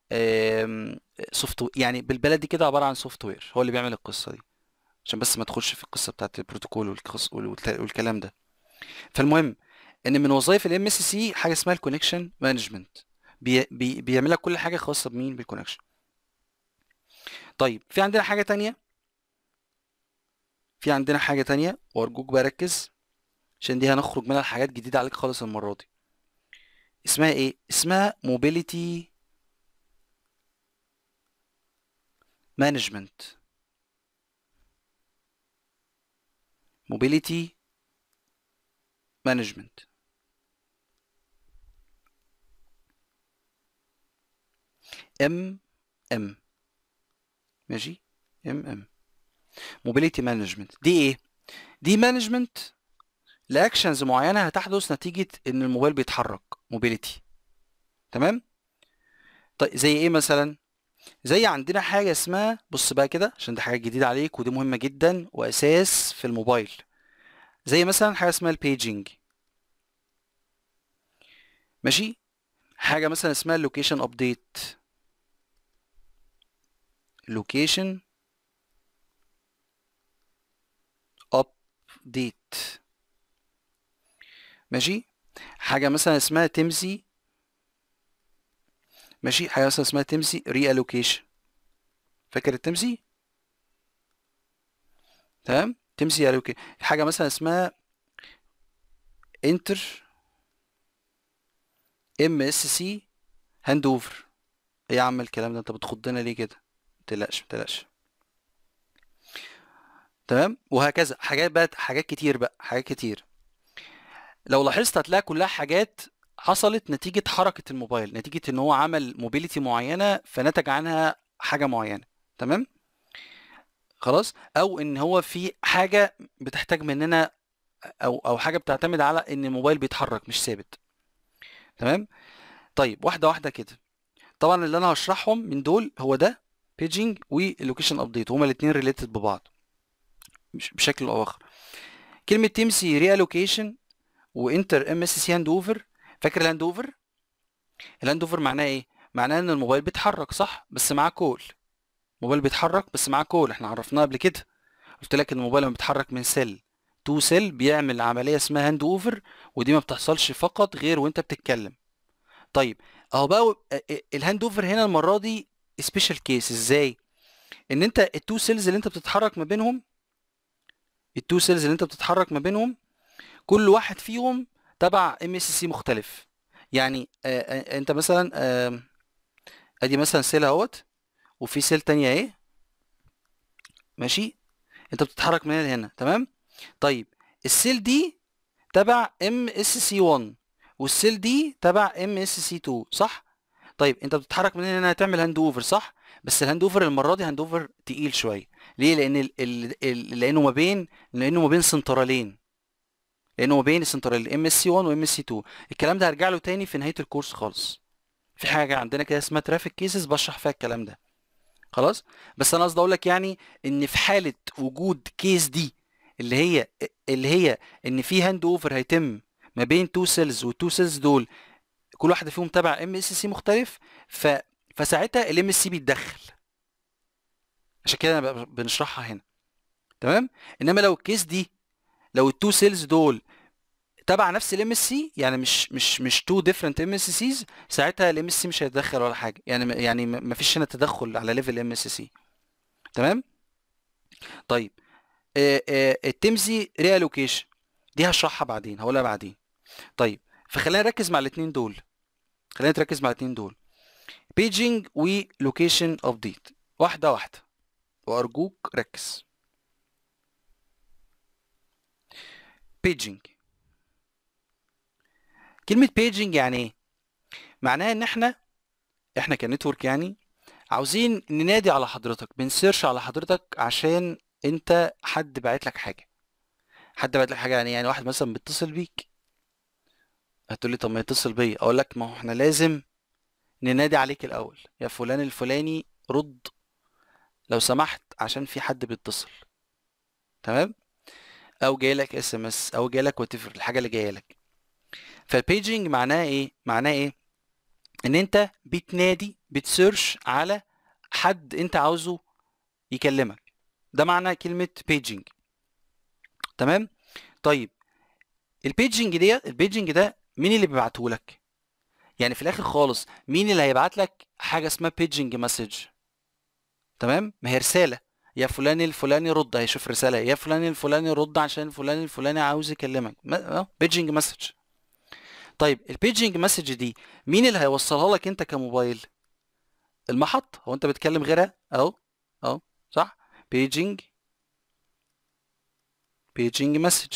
سوفت يعني بالبلدي كده عباره عن سوفت وير هو اللي بيعمل القصه دي عشان بس ما تخش في القصه بتاعت البروتوكول والكلام ده فالمهم ان من وظائف الام اس سي حاجه اسمها الكونكشن مانجمنت بي بي بيعمل لك كل حاجه خاصه بمين بالكونكشن طيب في عندنا حاجه تانية في عندنا حاجه تانية وارجوك بقى ركز عشان دي هنخرج منها حاجات جديده عليك خالص المره دي اسمها ايه اسمها موبيليتي مانجمنت موبيليتي مانجمنت ام ام ماشي ام ام موبيليتي مانجمنت دي ايه دي مانجمنت لاكشنز معينه هتحدث نتيجه ان الموبايل بيتحرك موبيليتي تمام طيب زي ايه مثلا زي عندنا حاجه اسمها بص بقى كده عشان دي حاجه جديده عليك ودي مهمه جدا واساس في الموبايل زي مثلا حاجه اسمها البيجنج ماشي حاجه مثلا اسمها اللوكيشن ابديت لوكيشن ابديت ماشي حاجه مثلا اسمها تمسي ماشي حاجه مثلا اسمها تمسي ري الوكيشن فاكر التمسي تمام تمسي الوكيشن حاجه مثلا اسمها انتر ام اس سي هاند اوفر ايه يا عم الكلام ده انت بتخضنا ليه كده متقلقش متقلقش تمام وهكذا حاجات بقى حاجات كتير بقى حاجات كتير لو لاحظت هتلاقي كلها حاجات حصلت نتيجة حركة الموبايل نتيجة ان هو عمل موبيليتي معينة فنتج عنها حاجة معينة تمام خلاص او ان هو في حاجة بتحتاج مننا او او حاجة بتعتمد على ان الموبايل بيتحرك مش ثابت تمام طيب واحدة واحدة كده طبعا اللي انا هشرحهم من دول هو ده بيجنج واللوكيشن ابديت هما الاثنين ريليتد ببعض بشكل او اخر كلمه تمسي ري الوكيشن وانتر ام اس سي هاند اوفر فاكر الهاند اوفر الهاند اوفر معناه ايه معناه ان الموبايل بيتحرك صح بس معاه كول موبايل بيتحرك بس معاه كول احنا عرفناه قبل كده قلت لك ان الموبايل لما بيتحرك من سيل تو سيل بيعمل عمليه اسمها هاند اوفر ودي ما بتحصلش فقط غير وانت بتتكلم طيب اهو بقى الهاند اوفر هنا المره دي سبيشال كيس ازاي ان انت التو سيلز اللي انت بتتحرك ما بينهم التو سيلز اللي انت بتتحرك ما بينهم كل واحد فيهم تبع ام اس سي مختلف يعني آه آه انت مثلا آه ادي مثلا سيل اهوت وفي سيل تانية اهي ماشي انت بتتحرك من هنا لهنا تمام طيب السيل دي تبع ام اس سي 1 والسيل دي تبع ام اس سي 2 صح طيب انت بتتحرك من هنا لهنا هتعمل هاند اوفر صح بس الهاند اوفر المره دي هاند اوفر تقيل شويه ليه لان ال ال ال لانه ما بين لانه ما بين سنترالين لانه ما بين السنترال ام اس سي 1 وام اس سي 2 الكلام ده هرجع له تاني في نهايه الكورس خالص في حاجه عندنا كده اسمها ترافيك كيسز بشرح فيها الكلام ده خلاص بس انا قصدي اقول لك يعني ان في حاله وجود كيس دي اللي هي اللي هي ان في هاند اوفر هيتم ما بين تو سيلز والتو سيلز دول كل واحده فيهم تبع ام اس سي مختلف ف فساعتها الام اس سي بيتدخل عشان كده أنا ب- بنشرحها هنا تمام انما لو الكيس دي لو التو سيلز دول تبع نفس الام اس سي يعني مش مش مش تو ديفرنت ام اس سيز ساعتها الام اس سي مش هيتدخل ولا حاجه يعني يعني ما فيش هنا تدخل على ليفل ام اس سي تمام طيب آه، آه، التمزي ريالوكيشن دي هشرحها بعدين هقولها بعدين طيب فخلينا نركز مع الاثنين دول خلينا نركز مع الاثنين دول بيجينج ولوكيشن ابديت واحده واحده وارجوك ركز بيجينج كلمه بيجينج يعني ايه معناها ان احنا احنا كنتورك يعني عاوزين ننادي على حضرتك بنسيرش على حضرتك عشان انت حد باعت لك حاجه حد باعت لك حاجه يعني يعني واحد مثلا بيتصل بيك هتقول لي طب ما يتصل بيا اقول لك ما هو احنا لازم ننادي عليك الاول يا فلان الفلاني رد لو سمحت عشان في حد بيتصل تمام او جاي لك اس ام اس او جاي لك وات الحاجه اللي جايه لك فالبيجنج معناه ايه معناه ايه ان انت بتنادي بتسيرش على حد انت عاوزه يكلمك ده معنى كلمه بيجنج تمام طيب البيجنج دي البيجنج ده مين اللي بيبعته لك يعني في الاخر خالص مين اللي هيبعت لك حاجه اسمها بيجنج مسج تمام ما هي رساله يا فلان الفلاني رد هيشوف رساله يا فلان الفلاني رد عشان فلان الفلاني عاوز يكلمك بيجنج مسج طيب البيجنج مسج دي مين اللي هيوصلها لك انت كموبايل المحطه هو انت بتكلم غيرها اهو اهو صح بيجنج بيجنج مسج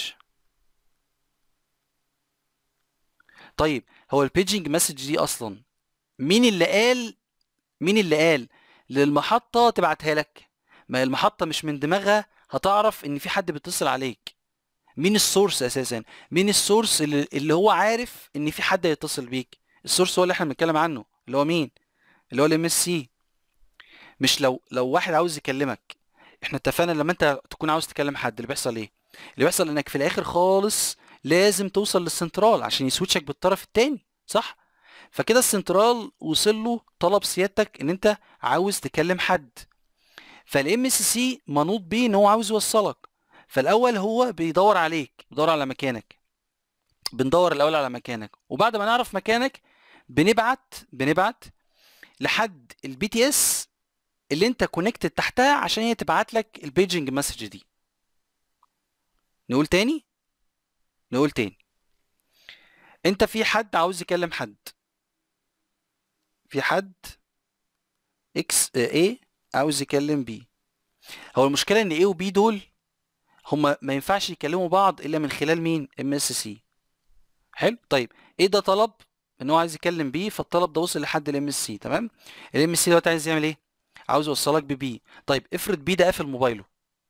طيب هو البيجنج مسج دي اصلا مين اللي قال مين اللي قال للمحطة تبعتها لك ما المحطة مش من دماغها هتعرف ان في حد بيتصل عليك مين السورس اساسا مين السورس اللي, اللي هو عارف ان في حد هيتصل بيك السورس هو اللي احنا بنتكلم عنه اللي هو مين اللي هو الام اس سي مش لو لو واحد عاوز يكلمك احنا اتفقنا لما انت تكون عاوز تكلم حد اللي بيحصل ايه اللي بيحصل انك في الاخر خالص لازم توصل للسنترال عشان يسويتشك بالطرف التاني صح فكده السنترال وصل له طلب سيادتك ان انت عاوز تكلم حد فالام اس سي منوط بيه ان هو عاوز يوصلك فالاول هو بيدور عليك بيدور على مكانك بندور الاول على مكانك وبعد ما نعرف مكانك بنبعت بنبعت لحد البي تي اس اللي انت كونكتد تحتها عشان هي تبعت لك البيجنج مسج دي نقول تاني نقول تاني انت في حد عاوز يكلم حد في حد اكس ايه عاوز يكلم بي هو المشكله ان ايه وبي دول هما ما ينفعش يكلموا بعض الا من خلال مين ام اس سي حلو طيب ايه ده طلب ان هو عايز يكلم بي فالطلب ده وصل لحد الام اس سي تمام الام اس سي دلوقتي عايز يعمل ايه عاوز يوصلك ببي طيب افرض بي ده قافل موبايله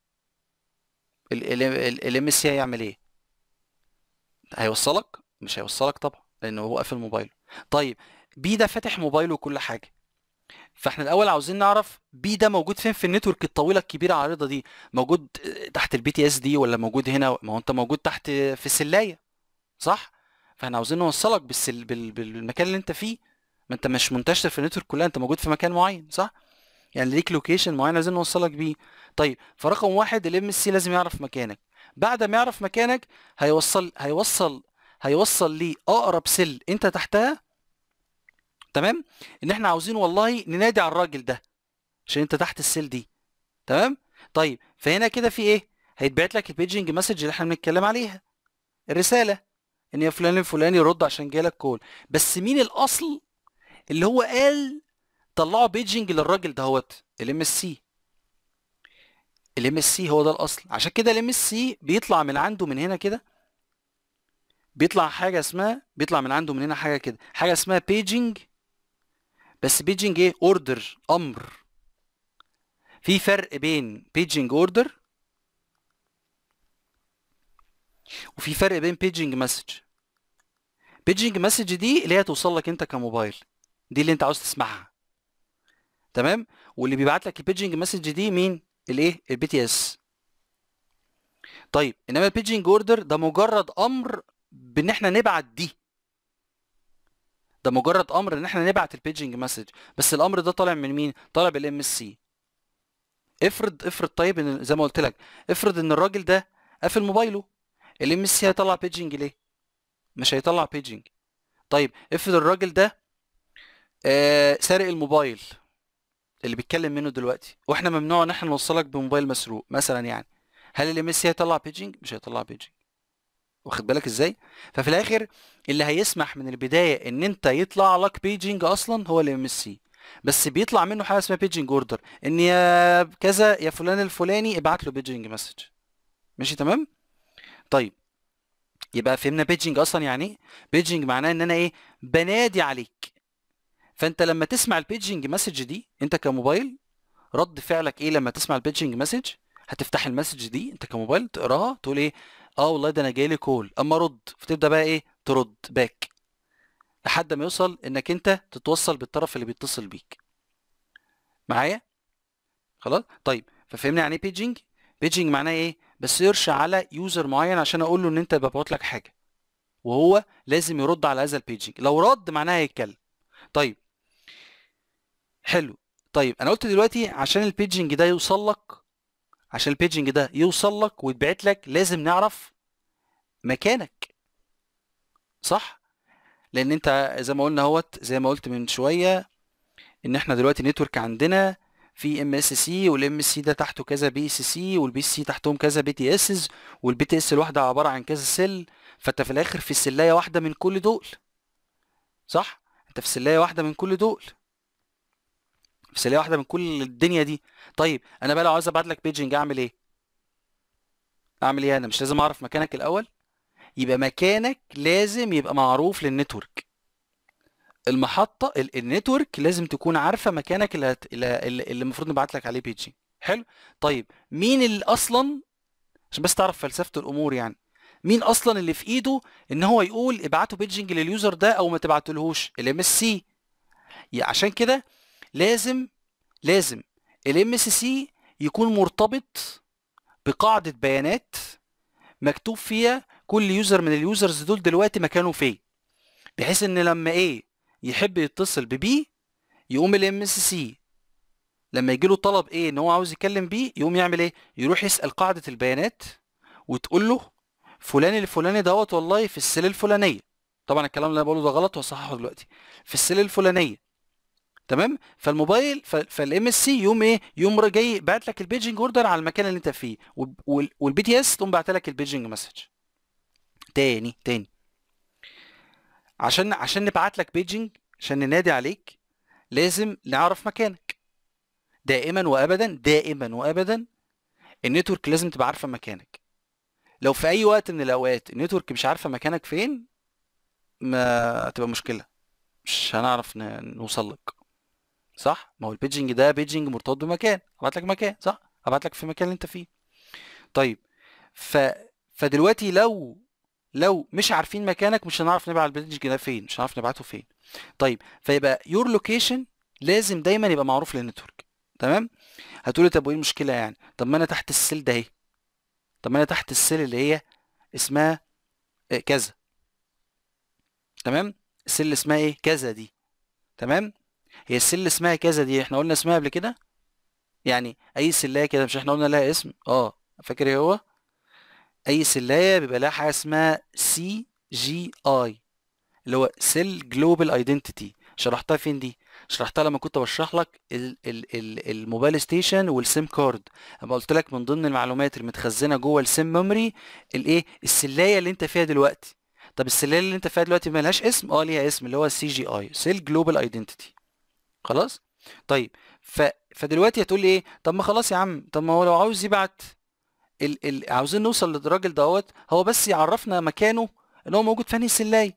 الام اس سي هيعمل ايه هيوصلك مش هيوصلك طبعا لانه هو قافل موبايله طيب بي ده فاتح موبايله وكل حاجه فاحنا الاول عاوزين نعرف بي ده موجود فين في النتورك الطويله الكبيره العريضه دي موجود تحت البي تي اس دي ولا موجود هنا ما هو انت موجود تحت في السلايه صح فاحنا عاوزين نوصلك بالسل... بال... بالمكان اللي انت فيه ما انت مش منتشر في النتورك كلها انت موجود في مكان معين صح يعني ليك لوكيشن معين عايزين نوصلك بيه طيب فرقم واحد الام اس سي لازم يعرف مكانك بعد ما يعرف مكانك هيوصل هيوصل هيوصل لي اقرب سل انت تحتها تمام ان احنا عاوزين والله ننادي على الراجل ده عشان انت تحت السيل دي تمام طيب فهنا كده في ايه هيتبعت لك البيجنج مسج اللي احنا بنتكلم عليها الرساله ان يا فلان الفلاني رد عشان جالك كول بس مين الاصل اللي هو قال طلعوا بيجنج للراجل دهوت الام اس سي الام اس سي هو ده الاصل عشان كده الام اس سي بيطلع من عنده من هنا كده بيطلع حاجه اسمها بيطلع من عنده من هنا حاجه كده حاجه اسمها بيجنج بس بيجنج ايه اوردر امر في فرق بين بيجنج اوردر وفي فرق بين بيجنج مسج بيجنج مسج دي اللي هي توصل لك انت كموبايل دي اللي انت عاوز تسمعها تمام واللي بيبعت لك البيجنج مسج دي مين الايه البي تي اس طيب انما البيجنج اوردر ده مجرد امر بان احنا نبعت دي ده مجرد امر ان احنا نبعت البيجنج مسج بس الامر ده طالع من مين طالع بالام اس سي افرض افرض طيب ان زي ما قلت لك افرض ان الراجل ده قافل موبايله الام اس سي هيطلع بيجنج ليه مش هيطلع بيجنج طيب افرض الراجل ده آه سارق الموبايل اللي بيتكلم منه دلوقتي واحنا ممنوع ان احنا نوصلك بموبايل مسروق مثلا يعني هل الام اس سي هيطلع بيجنج مش هيطلع بيجنج واخد بالك ازاي ففي الاخر اللي هيسمح من البدايه ان انت يطلع لك بيجنج اصلا هو الام اس سي بس بيطلع منه حاجه اسمها بيجنج اوردر ان يا كذا يا فلان الفلاني ابعت له بيجنج مسج ماشي تمام طيب يبقى فهمنا بيجنج اصلا يعني ايه بيجنج معناه ان انا ايه بنادي عليك فانت لما تسمع البيجنج مسج دي انت كموبايل رد فعلك ايه لما تسمع البيجنج مسج هتفتح المسج دي انت كموبايل تقراها تقول ايه اه والله ده انا جايلي كول اما رد فتبدا بقى ايه ترد باك لحد ما يوصل انك انت تتوصل بالطرف اللي بيتصل بيك معايا خلاص طيب ففهمنا يعني ايه بيجنج بيجنج معناه ايه بسيرش على يوزر معين عشان اقول له ان انت ببعت لك حاجه وهو لازم يرد على هذا البيجنج لو رد معناها هيتكلم طيب حلو طيب انا قلت دلوقتي عشان البيجنج ده يوصل لك عشان البيجنج ده يوصل لك ويتبعت لك لازم نعرف مكانك صح لان انت زي ما قلنا اهوت زي ما قلت من شويه ان احنا دلوقتي نتورك عندنا في ام اس سي والام اس سي ده تحته كذا بي اس سي والبي اس سي تحتهم كذا بي تي اس والبي تي اس الواحده عباره عن كذا سيل فانت في الاخر في سلايه واحده من كل دول صح انت في سلايه واحده من كل دول في سلايه واحده من كل الدنيا دي طيب انا بقى لو عاوز ابعت لك بيجنج اعمل ايه اعمل ايه انا مش لازم اعرف مكانك الاول يبقى مكانك لازم يبقى معروف للنتورك المحطه ال- النتورك لازم تكون عارفه مكانك اللي هت... اللي اللي المفروض نبعت لك عليه بيجنج حلو طيب مين اللي اصلا عشان بس تعرف فلسفه الامور يعني مين اصلا اللي في ايده ان هو يقول ابعتوا بيجنج لليوزر ده او ما تبعتلهوش الام اس سي عشان كده لازم لازم الام اس سي يكون مرتبط بقاعده بيانات مكتوب فيها كل يوزر من اليوزرز دول دلوقتي مكانه فين بحيث ان لما ايه يحب يتصل ببي يقوم الام اس سي لما يجي له طلب ايه ان هو عاوز يكلم بيه يقوم يعمل ايه يروح يسال قاعده البيانات وتقول له فلان الفلاني دوت والله في السيل الفلانيه طبعا الكلام اللي انا بقوله ده غلط وهصححه دلوقتي في السيل الفلانيه تمام فالموبايل فالام اس سي يقوم ايه يقوم جاي باعت لك البيجنج اوردر على المكان اللي انت فيه والبي تي اس تقوم باعت لك البيجنج مسج تاني تاني عشان عشان نبعت لك بيجنج عشان ننادي عليك لازم نعرف مكانك دائما وابدا دائما وابدا النتورك لازم تبقى عارفه مكانك لو في اي وقت من الاوقات النتورك مش عارفه مكانك فين ما هتبقى مشكله مش هنعرف نوصل لك صح ما هو البيجنج ده بيجنج مرتبط بمكان ابعت لك مكان صح ابعت لك في المكان اللي انت فيه طيب ف فدلوقتي لو لو مش عارفين مكانك مش هنعرف نبعت البيجنج ده فين مش هنعرف نبعته فين طيب فيبقى يور لوكيشن لازم دايما يبقى معروف للنتورك تمام هتقولي طب وايه المشكله يعني طب ما انا تحت السيل ده اهي طب ما انا تحت السيل اللي هي اسمها كذا تمام السل اسمها ايه كذا دي تمام هي السل اسمها كذا دي احنا قلنا اسمها قبل كده يعني اي سلايه كده مش احنا قلنا لها اسم اه فاكر ايه هو اي سلايه بيبقى لها حاجه اسمها سي جي اي اللي هو سيل جلوبال ايدنتيتي شرحتها فين دي شرحتها لما كنت بشرح لك ال ال ال الموبايل ستيشن والسيم كارد اما قلت لك من ضمن المعلومات المتخزنه جوه السيم ميموري الايه السلايه اللي انت فيها دلوقتي طب السلايه اللي انت فيها دلوقتي مالهاش اسم اه ليها اسم اللي هو السي جي اي سيل جلوبال ايدنتيتي خلاص طيب ف... فدلوقتي هتقول لي ايه طب ما خلاص يا عم طب ما هو لو عاوز يبعت ال... ال... عاوزين نوصل للراجل دوت هو بس يعرفنا مكانه ان هو موجود في انهي سلايه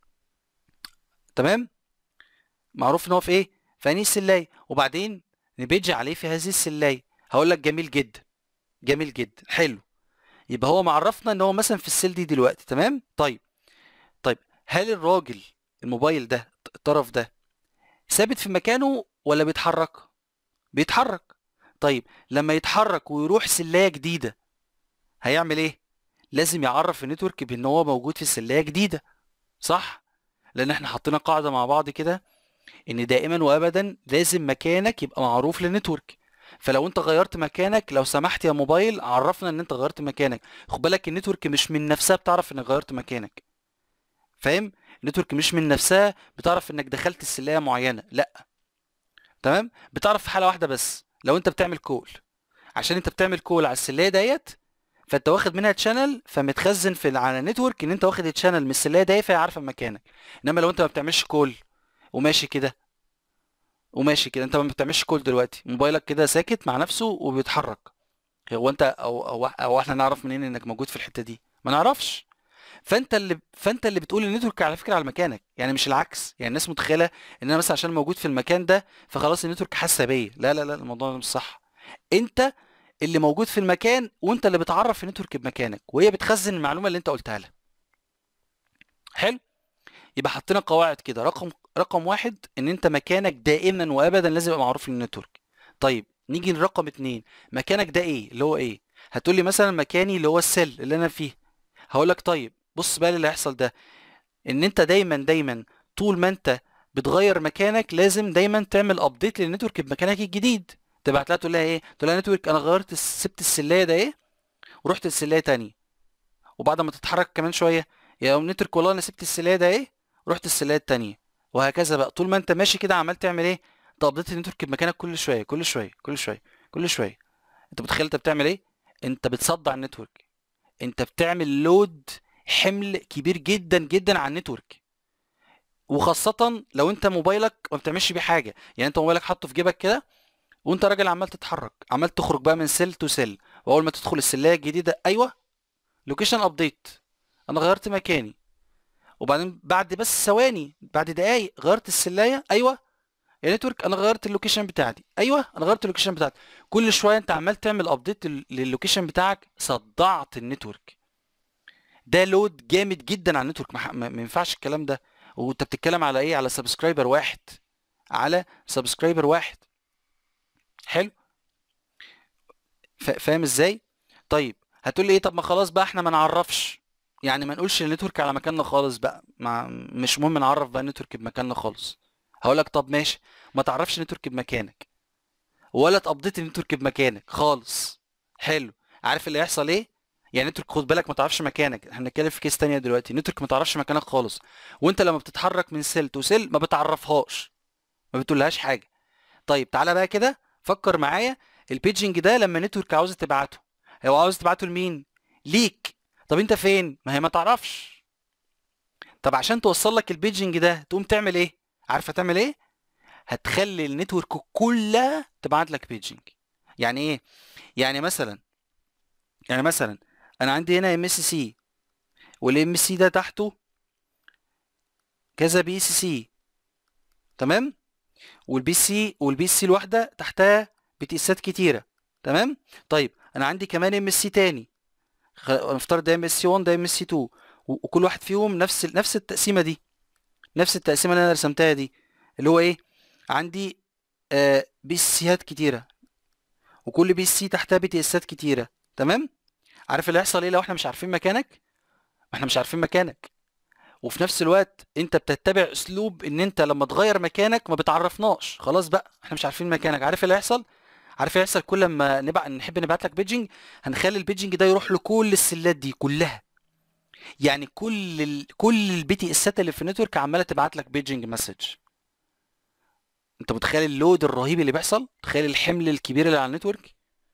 تمام معروف ان هو في ايه في انهي سلايه وبعدين نبيج عليه في هذه السلايه هقول لك جميل جدا جميل جدا حلو يبقى هو معرفنا ان هو مثلا في السيل دي دلوقتي تمام طيب طيب هل الراجل الموبايل ده الطرف ده ثابت في مكانه ولا بيتحرك بيتحرك طيب لما يتحرك ويروح سلايه جديده هيعمل ايه لازم يعرف النتورك بان هو موجود في سلايه جديده صح لان احنا حطينا قاعده مع بعض كده ان دائما وابدا لازم مكانك يبقى معروف للنتورك فلو انت غيرت مكانك لو سمحت يا موبايل عرفنا ان انت غيرت مكانك خد بالك النتورك مش من نفسها بتعرف انك غيرت مكانك فاهم النتورك مش من نفسها بتعرف انك دخلت السلايه معينه لا تمام بتعرف في حاله واحده بس لو انت بتعمل كول عشان انت بتعمل كول على السلايه ديت فانت واخد منها تشانل فمتخزن في على النتورك ان انت واخد التشانل من السلايه دي فهي عارفه مكانك انما لو انت ما بتعملش كول وماشي كده وماشي كده انت ما بتعملش كول دلوقتي موبايلك كده ساكت مع نفسه وبيتحرك هو انت او او, أو احنا نعرف منين انك موجود في الحته دي ما نعرفش فانت اللي فانت اللي بتقول النتورك على فكره على مكانك يعني مش العكس يعني الناس متخيله ان انا مثلا عشان موجود في المكان ده فخلاص النتورك حاسه بيا لا لا لا الموضوع ده مش صح انت اللي موجود في المكان وانت اللي بتعرف النتورك بمكانك وهي بتخزن المعلومه اللي انت قلتها لها حلو يبقى حطينا قواعد كده رقم رقم واحد ان انت مكانك دائما وابدا لازم يبقى معروف للنتورك طيب نيجي لرقم اتنين مكانك ده ايه اللي هو ايه هتقول لي مثلا مكاني اللي هو السيل اللي انا فيه هقول لك طيب بص بقى اللي هيحصل ده ان انت دايما دايما طول ما انت بتغير مكانك لازم دايما تعمل ابديت للنتورك بمكانك الجديد تبعت لها تقول لها ايه تقول لها نتورك انا غيرت سبت السلايه ده ايه ورحت السلايه تانية وبعد ما تتحرك كمان شويه يا نتورك والله انا سبت السلايه ده ايه ورحت السلايه التانية وهكذا بقى طول ما انت ماشي كده عمال تعمل ايه تابديت النتورك بمكانك كل شويه كل شويه كل شويه كل شويه انت متخيل انت بتعمل ايه انت بتصدع النتورك انت بتعمل لود حمل كبير جدا جدا على النتورك وخاصة لو انت موبايلك ما بتعملش بيه حاجة يعني انت موبايلك حاطه في جيبك كده وانت راجل عمال تتحرك عمال تخرج بقى من سيل تو سيل واول ما تدخل السلايه الجديده ايوه لوكيشن ابديت انا غيرت مكاني وبعدين بعد بس ثواني بعد دقايق غيرت السلايه ايوه يا نتورك انا غيرت اللوكيشن بتاعتي ايوه انا غيرت اللوكيشن بتاعتي كل شويه انت عمال تعمل ابديت للوكيشن بتاعك صدعت النتورك ده لود جامد جدا على النتورك ما, ما ينفعش الكلام ده وانت بتتكلم على ايه على سبسكرايبر واحد على سبسكرايبر واحد حلو فاهم ازاي طيب هتقول لي ايه طب ما خلاص بقى احنا ما نعرفش يعني ما نقولش النتورك على مكاننا خالص بقى ما مش مهم نعرف بقى النتورك بمكاننا خالص هقول لك طب ماشي ما تعرفش النتورك بمكانك ولا تابديت النتورك بمكانك خالص حلو عارف اللي هيحصل ايه يعني نتورك خد بالك ما تعرفش مكانك احنا بنتكلم في كيس تانية دلوقتي نتورك ما تعرفش مكانك خالص وانت لما بتتحرك من سيل تو سيل ما بتعرفهاش ما بتقولهاش حاجه طيب تعالى بقى كده فكر معايا البيجنج ده لما نتورك عاوزه تبعته هو عاوز تبعته لمين ليك طب انت فين ما هي ما تعرفش طب عشان توصل لك البيجنج ده تقوم تعمل ايه عارفه تعمل ايه هتخلي النتورك كلها تبعت لك بيجنج يعني ايه يعني مثلا يعني مثلا انا عندي هنا ام اس سي والام اس سي ده تحته كذا بي سي سي تمام والبي سي والبي سي الواحده تحتها بتقيسات كتيره تمام طيب انا عندي كمان ام اس سي تاني نفترض ده ام اس سي 1 ده ام اس سي 2 وكل واحد فيهم نفس نفس التقسيمه دي نفس التقسيمه اللي انا رسمتها دي اللي هو ايه عندي آه بي سيات كتيره وكل بي سي تحتها بتقيسات كتيره تمام عارف اللي هيحصل ايه لو احنا مش عارفين مكانك احنا مش عارفين مكانك وفي نفس الوقت انت بتتبع اسلوب ان انت لما تغير مكانك ما بتعرفناش خلاص بقى احنا مش عارفين مكانك عارف ايه اللي هيحصل عارف ايه اللي هيحصل كل ما نبع... نحب نبعت لك بيجنج هنخلي البيجنج ده يروح لكل السلات دي كلها يعني كل ال... كل البي تي اسات اللي في النتورك عماله تبعت لك بيجنج مسج انت متخيل اللود الرهيب اللي بيحصل تخيل الحمل الكبير اللي على النتورك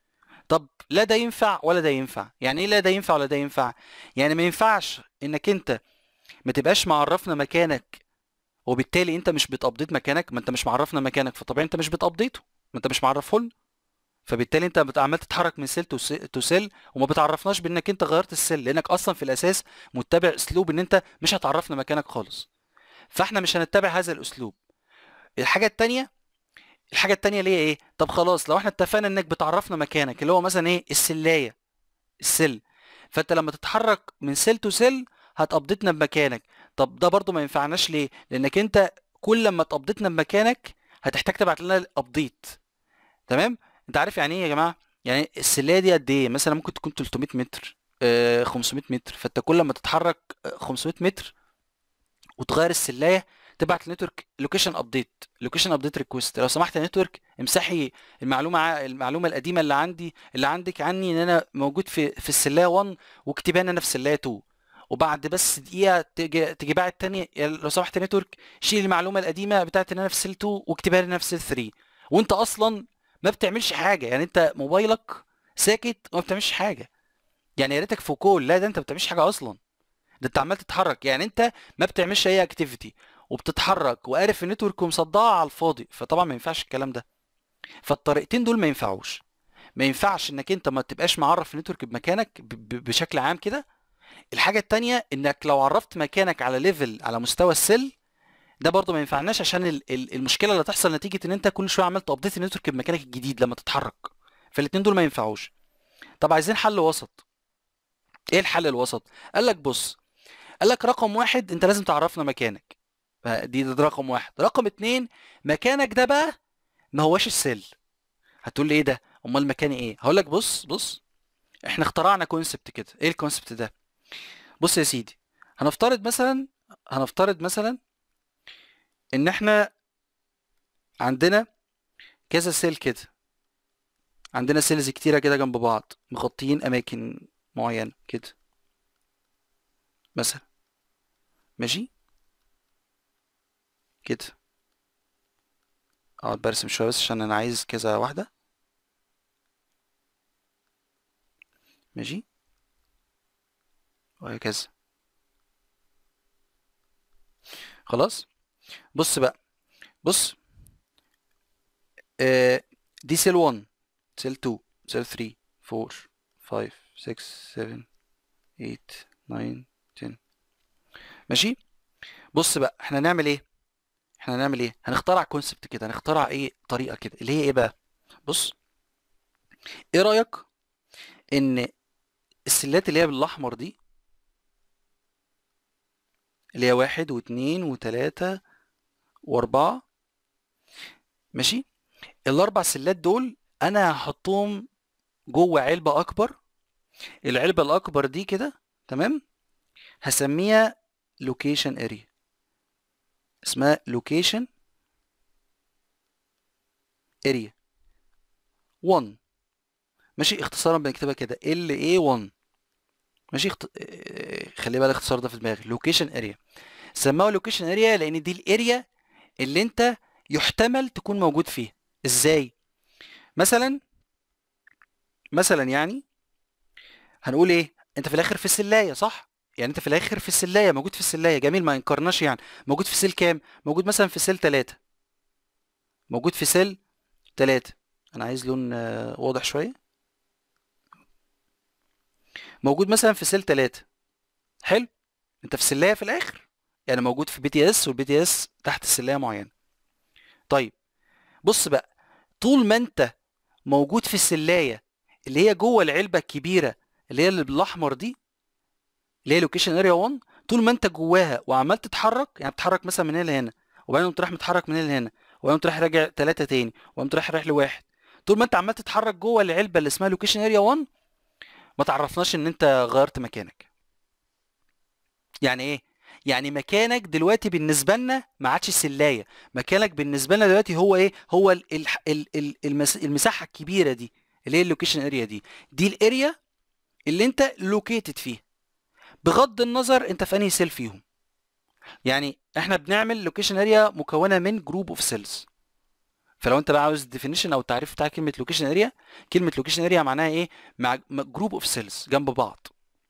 طب لا ده ينفع ولا ده ينفع يعني ايه لا ده ينفع ولا ده ينفع يعني ما ينفعش انك انت ما تبقاش معرفنا مكانك وبالتالي انت مش بتابديت مكانك ما انت مش معرفنا مكانك فطبيعي انت مش بتابديته ما انت مش معرفه لنا فبالتالي انت بت- عمال تتحرك من سيل تو سيل وما بتعرفناش بانك انت غيرت السيل لانك اصلا في الاساس متبع اسلوب ان انت مش هتعرفنا مكانك خالص فاحنا مش هنتبع هذا الاسلوب الحاجه التانية الحاجه التانية اللي هي ايه طب خلاص لو احنا اتفقنا انك بتعرفنا مكانك اللي هو مثلا ايه السلايه السل فانت لما تتحرك من سيل تو سيل هتابديتنا بمكانك طب ده برضو ما ينفعناش ليه لانك انت كل لما تابديتنا بمكانك هتحتاج تبعت لنا الابديت تمام انت عارف يعني ايه يا جماعه يعني السلايه دي قد ايه مثلا ممكن تكون 300 متر آه 500 متر فانت كل لما تتحرك آه، 500 متر وتغير السلايه تبعت النتورك لوكيشن ابديت لوكيشن ابديت ريكوست لو سمحت يا نتورك امسحي المعلومه ع- المعلومه القديمه اللي عندي اللي عندك عني ان انا موجود في في السلايه 1 واكتبها ان انا في السلايه 2 وبعد بس دقيقه تجي تجي باعت تاني يا لو سمحت يا نتورك شيل المعلومه القديمه بتاعت ان انا في سيل 2 واكتبها لي إن انا في سيل 3 وانت اصلا ما بتعملش حاجه يعني انت موبايلك ساكت وما بتعملش حاجه يعني يا ريتك في كول لا ده انت ما بتعملش حاجه اصلا ده انت عمال تتحرك يعني انت ما بتعملش اي اكتيفيتي وبتتحرك وقارف النتورك ومصدعه على الفاضي فطبعا ما ينفعش الكلام ده فالطريقتين دول ما ينفعوش ما ينفعش انك انت ما تبقاش معرف النتورك بمكانك ب- ب- بشكل عام كده الحاجه التانية انك لو عرفت مكانك على ليفل على مستوى السيل ده برضه ما ينفعناش عشان ال- ال- المشكله اللي تحصل نتيجه ان انت كل شويه عمال تابديت النتورك بمكانك الجديد لما تتحرك فالاتنين دول ما ينفعوش طب عايزين حل وسط ايه الحل الوسط قال لك بص قال لك رقم واحد انت لازم تعرفنا مكانك دي ده رقم واحد رقم اتنين مكانك ده بقى ما هواش السيل هتقول لي ايه ده امال مكاني ايه هقول لك بص بص احنا اخترعنا كونسبت كده ايه الكونسبت ده بص يا سيدي هنفترض مثلا هنفترض مثلا ان احنا عندنا كذا سيل كده عندنا سيلز كتيرة كده جنب بعض مغطيين اماكن معينة كده مثلا ماشي كده اقعد برسم شوية بس عشان انا عايز كذا واحدة ماشي وهكذا خلاص بص بقى بص آه دي سيل 1 سيل 2 سيل 3 4 5 6 7 8 9 10 ماشي بص بقى احنا هنعمل ايه احنا هنعمل ايه هنخترع كونسبت كده هنخترع ايه طريقة كده اللي هي ايه بقى بص ايه رأيك ان السلات اللي هي بالاحمر دي اللي هي واحد واثنين وتلاتة واربعة ماشي الاربع سلات دول انا هحطهم جوه علبة اكبر العلبة الاكبر دي كده تمام هسميها لوكيشن اريا اسمها لوكيشن اريا 1 ماشي اختصارا بنكتبها كده ال اي 1 ماشي اخت... اه، خلي بالك الاختصار ده في دماغك لوكيشن اريا سموها لوكيشن اريا لان دي الاريا اللي انت يحتمل تكون موجود فيها ازاي مثلا مثلا يعني هنقول ايه انت في الاخر في السلايه صح يعني انت في الاخر في السلايه موجود في السلايه جميل ما ينكرناش يعني موجود في سيل كام موجود مثلا في سيل 3 موجود في سيل 3 انا عايز لون آه، واضح شويه موجود مثلا في سيل 3 حلو انت في سلايه في الاخر يعني موجود في بي تي اس والبي تي اس تحت السلايه معينه طيب بص بقى طول ما انت موجود في السلايه اللي هي جوه العلبه الكبيره اللي هي اللي بالاحمر دي اللي هي لوكيشن اريا 1 طول ما انت جواها وعمال تتحرك يعني بتتحرك مثلا من هنا لهنا وبعدين قمت رايح متحرك من هنا لهنا وبعدين قمت رايح راجع ثلاثة تاني وقمت رايح رايح لواحد طول ما انت عمال تتحرك جوه العلبه اللي اسمها لوكيشن اريا 1 ما تعرفناش ان انت غيرت مكانك يعني ايه يعني مكانك دلوقتي بالنسبه لنا ما عادش سلايه مكانك بالنسبه لنا دلوقتي هو ايه هو ال ال ال ال المس المساحه الكبيره دي اللي هي اللوكيشن اريا دي دي الاريا اللي انت لوكيتد فيها بغض النظر انت في انهي سيل فيهم يعني احنا بنعمل لوكيشن اريا مكونه من جروب اوف سيلز فلو انت بقى عاوز الديفينيشن او التعريف بتاع كلمه لوكيشن اريا كلمه لوكيشن اريا معناها ايه مع جروب اوف سيلز جنب بعض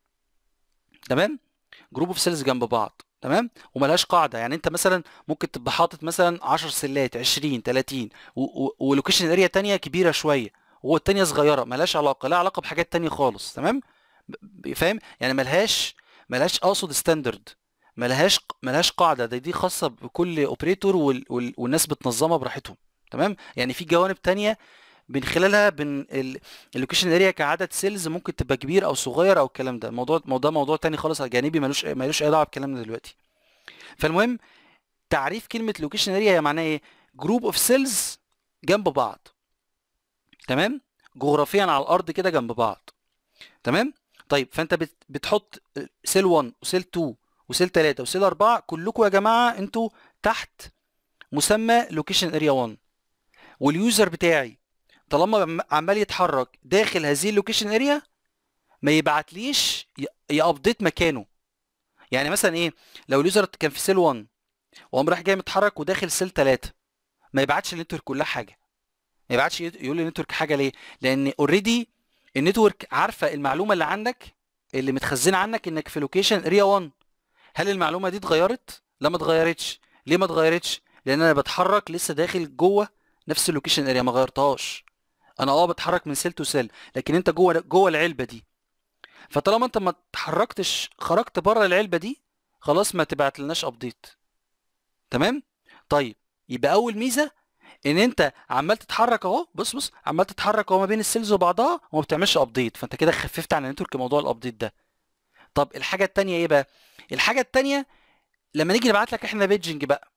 تمام جروب اوف سيلز جنب بعض تمام وملهاش قاعده يعني انت مثلا ممكن تبقى حاطط مثلا 10 سلات 20 30 ولوكيشن اريا تانية كبيره شويه والتانية صغيره ملهاش علاقه لها علاقه بحاجات تانية خالص تمام فاهم يعني ملهاش ملهاش اقصد ستاندرد ملهاش ملهاش قاعده دي, دي خاصه بكل اوبريتور وال... وال... والناس بتنظمها براحتهم تمام يعني في جوانب تانية من خلالها بن اللوكيشن اريا كعدد سيلز ممكن تبقى كبير او صغير او الكلام ده الموضوع موضوع موضوع تاني خالص جانبي ملوش ملوش اي دعوه بكلامنا دلوقتي فالمهم تعريف كلمه لوكيشن اريا معناها ايه جروب اوف سيلز جنب بعض تمام جغرافيا على الارض كده جنب بعض تمام طيب فانت بت بتحط سيل 1 وسيل 2 وسيل 3 وسيل 4 كلكم يا جماعه انتوا تحت مسمى لوكيشن اريا 1 واليوزر بتاعي طالما عمال يتحرك داخل هذه اللوكيشن اريا ما يبعتليش يابديت مكانه يعني مثلا ايه لو اليوزر كان في سيل 1 وقام راح جاي متحرك وداخل سيل 3 ما يبعتش النتورك كلها حاجه ما يبعتش يقول للنتورك حاجه ليه لان اوريدي النتورك عارفه المعلومه اللي عندك اللي متخزنه عنك انك في لوكيشن اريا 1 هل المعلومه دي اتغيرت لا ما اتغيرتش ليه ما اتغيرتش لان انا بتحرك لسه داخل جوه نفس اللوكيشن اريا ما غيرتهاش انا اه بتحرك من سيل تو سيل لكن انت جوه جوه العلبه دي فطالما انت ما اتحركتش خرجت بره العلبه دي خلاص ما تبعت لناش ابديت تمام طيب يبقى اول ميزه ان انت عمال تتحرك اهو بص بص عمال تتحرك اهو ما بين السيلز وبعضها وما بتعملش ابديت فانت كده خففت عن النتورك موضوع الابديت ده طب الحاجه الثانيه ايه بقى الحاجه الثانيه لما نيجي نبعت لك احنا بيجنج بقى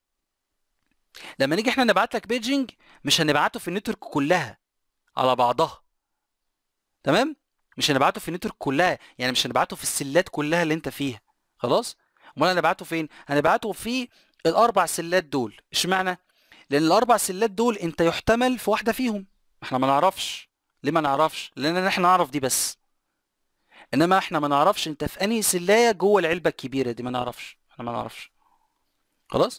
لما نيجي احنا نبعت لك بيجنج مش هنبعته في النتورك كلها على بعضها تمام مش هنبعته في النتورك كلها يعني مش هنبعته في السلات كلها اللي انت فيها خلاص امال هنبعته فين هنبعته في الاربع سلات دول اشمعنى لان الاربع سلات دول انت يحتمل في واحده فيهم احنا ما نعرفش ليه ما نعرفش لان احنا نعرف دي بس انما احنا ما نعرفش انت في انهي سلايه جوه العلبه الكبيره دي ما نعرفش احنا ما نعرفش خلاص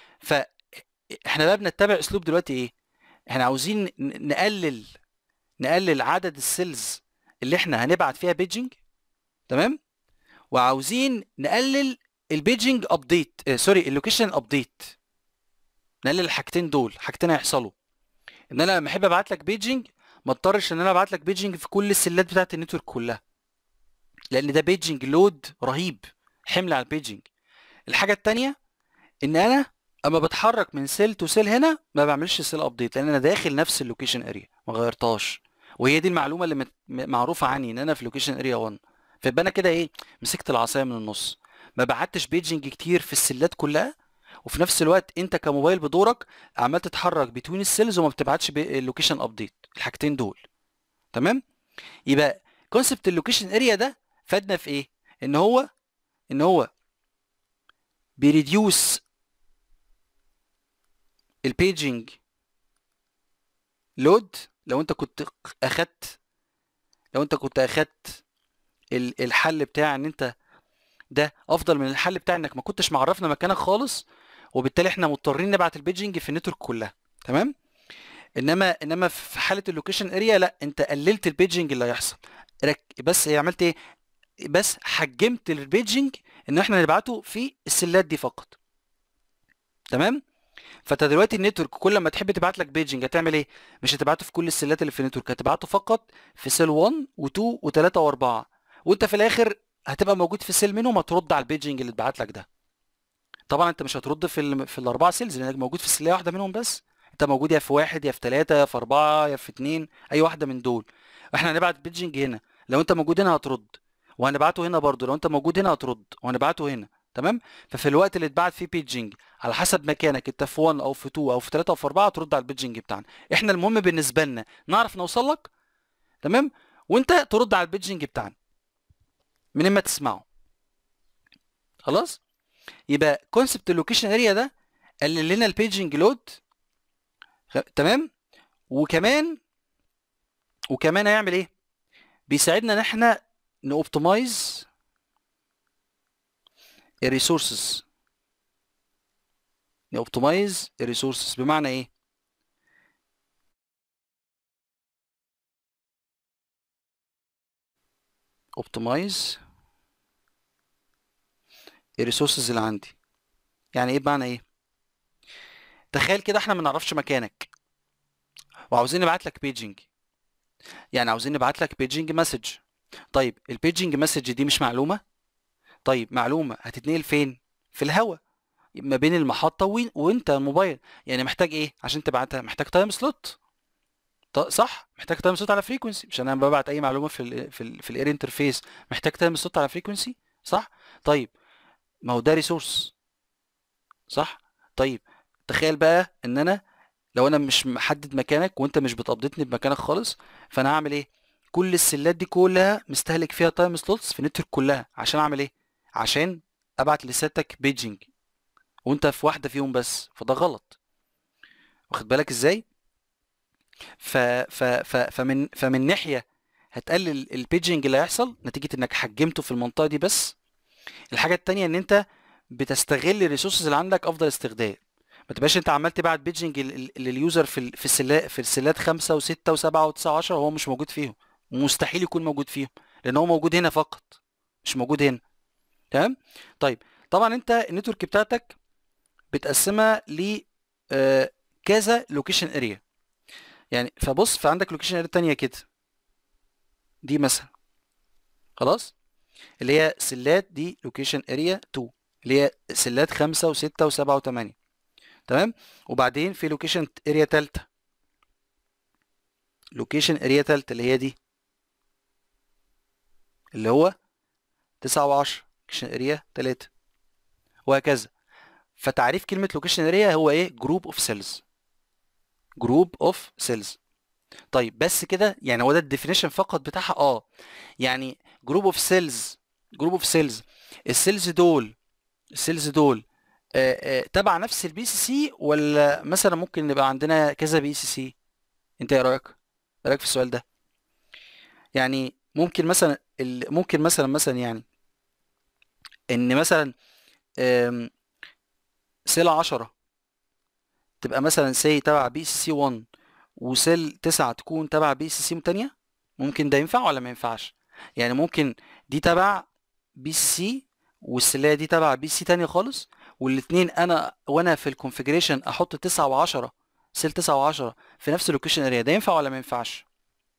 فاحنا بقى بنتبع اسلوب دلوقتي ايه احنا عاوزين نقلل نقلل عدد السيلز اللي احنا هنبعت فيها بيجنج تمام وعاوزين نقلل البيجنج ابديت اه سوري اللوكيشن ابديت نقلل الحاجتين دول حاجتين هيحصلوا ان انا لما احب ابعت لك بيجنج ما اضطرش ان انا ابعت لك بيجنج في كل السلات بتاعت النتورك كلها لان ده بيجنج لود رهيب حمل على البيجنج الحاجه الثانيه ان انا اما بتحرك من سيل تو سيل هنا ما بعملش سيل ابديت لان انا داخل نفس اللوكيشن اريا ما غيرتهاش وهي دي المعلومه اللي مت... معروفه عني ان انا في لوكيشن اريا 1 فيبقى انا كده ايه مسكت العصايه من النص ما بعتش بيجنج كتير في السلات كلها وفي نفس الوقت انت كموبايل بدورك عمال تتحرك بتوين السيلز وما بتبعتش اللوكيشن ابديت الحاجتين دول تمام يبقى كونسبت اللوكيشن اريا ده فادنا في ايه ان هو ان هو بيريديوس البيجنج لود لو انت كنت اخدت لو انت كنت اخدت الحل بتاع ان انت ده افضل من الحل بتاع انك ما كنتش معرفنا مكانك خالص وبالتالي احنا مضطرين نبعت البيجنج في النتورك كلها تمام انما انما في حاله اللوكيشن اريا لا انت قللت البيجنج اللي هيحصل بس هي عملت ايه بس حجمت البيجنج ان احنا نبعته في السلات دي فقط تمام فانت دلوقتي النتورك كل ما تحب تبعت لك بيجنج هتعمل ايه مش هتبعته في كل السلات اللي في النتورك هتبعته فقط في سيل 1 و2 و3 و4 وانت في الاخر هتبقى موجود في سيل منهم هترد على البيجنج اللي اتبعت لك ده طبعا انت مش هترد في ال في الاربعه سيلز لانك موجود في سليه واحده منهم بس انت موجود يا في واحد يا في ثلاثه يا في اربعه يا في اثنين اي واحده من دول احنا هنبعت بيجنج هنا لو انت موجود هنا هترد وهنبعته هنا برضو لو انت موجود هنا هترد وهنبعته هنا تمام ففي الوقت اللي اتبعت فيه بيجنج على حسب مكانك انت في 1 او في 2 او في 3 او في 4 ترد على البيجنج بتاعنا احنا المهم بالنسبه لنا نعرف نوصل لك تمام وانت ترد على البيجنج بتاعنا من ما تسمعه خلاص يبقى كونسبت اللوكيشن اريا ده قلل لنا البيجنج لود تمام وكمان وكمان هيعمل ايه بيساعدنا ان احنا نوبتمايز الريسورسز نوبتمايز الريسورسز بمعنى ايه اوبتمايز الريسورسز اللي عندي يعني ايه بمعنى ايه تخيل كده احنا ما نعرفش مكانك وعاوزين نبعت لك بيجنج يعني عاوزين نبعت لك بيجنج مسج طيب البيجنج مسج دي مش معلومه طيب معلومه هتتنقل فين في الهوا ما بين المحطه وين وانت الموبايل يعني محتاج ايه عشان تبعتها محتاج تايم سلوت صح محتاج تايم سلوت على فريكونسي مش انا ببعت اي معلومه في ال في ال في الاير انترفيس محتاج تايم سلوت على فريكونسي صح طيب ما هو ده ريسورس صح طيب تخيل بقى ان انا لو انا مش محدد مكانك وانت مش بتقبضتني بمكانك خالص فانا هعمل ايه كل السلات دي كلها مستهلك فيها تايم سلوتس في النتورك كلها عشان اعمل ايه عشان ابعت لساتك بيجنج وانت في واحده فيهم بس فده غلط واخد بالك ازاي ف ف ف فمن فمن ناحيه هتقلل البيجنج اللي هيحصل نتيجه انك حجمته في المنطقه دي بس الحاجه التانية ان انت بتستغل الريسورسز اللي عندك افضل استخدام ما تبقاش انت عمال تبعت بيجنج لليوزر في ال- في السلات في السلات خمسة وستة وسبعة وتسعة وعشرة وهو مش موجود فيهم مستحيل يكون موجود فيهم لان هو موجود هنا فقط مش موجود هنا تمام طيب طبعا انت النتورك بتاعتك بتقسمها ل آه، كذا لوكيشن اريا يعني فبص فعندك لوكيشن اريا تانية كده دي مثلا خلاص اللي هي سلات دي لوكيشن اريا 2 اللي هي سلات 5 و6 و7 و8 تمام وبعدين في لوكيشن اريا تالتة لوكيشن اريا تالتة اللي هي دي اللي هو 9 و10 لوكيشن اريا 3 وهكذا فتعريف كلمة لوكيشن اريا هو ايه جروب اوف سيلز جروب اوف سيلز طيب بس كده يعني هو ده الديفينيشن فقط بتاعها اه يعني جروب اوف سيلز جروب اوف سيلز السيلز دول السيلز دول آه، آه، تبع نفس البي سي سي ولا مثلا ممكن نبقى عندنا كذا بي سي سي انت ايه رايك إيه رايك في السؤال ده يعني ممكن مثلا ال- ممكن مثلا مثلا يعني ان مثلا آم، سيل 10 تبقى مثلا سي تبع بي سي سي 1 وسيل 9 تكون تبع بي سي سي تانية ممكن ده ينفع ولا ما ينفعش يعني ممكن دي تبع بي سي سي والسلاية دي تبع بي سي تانية خالص والاتنين انا وانا في الكونفيجريشن احط 9 و10 سيل 9 و10 في نفس اللوكيشن اريا ده ينفع ولا ما ينفعش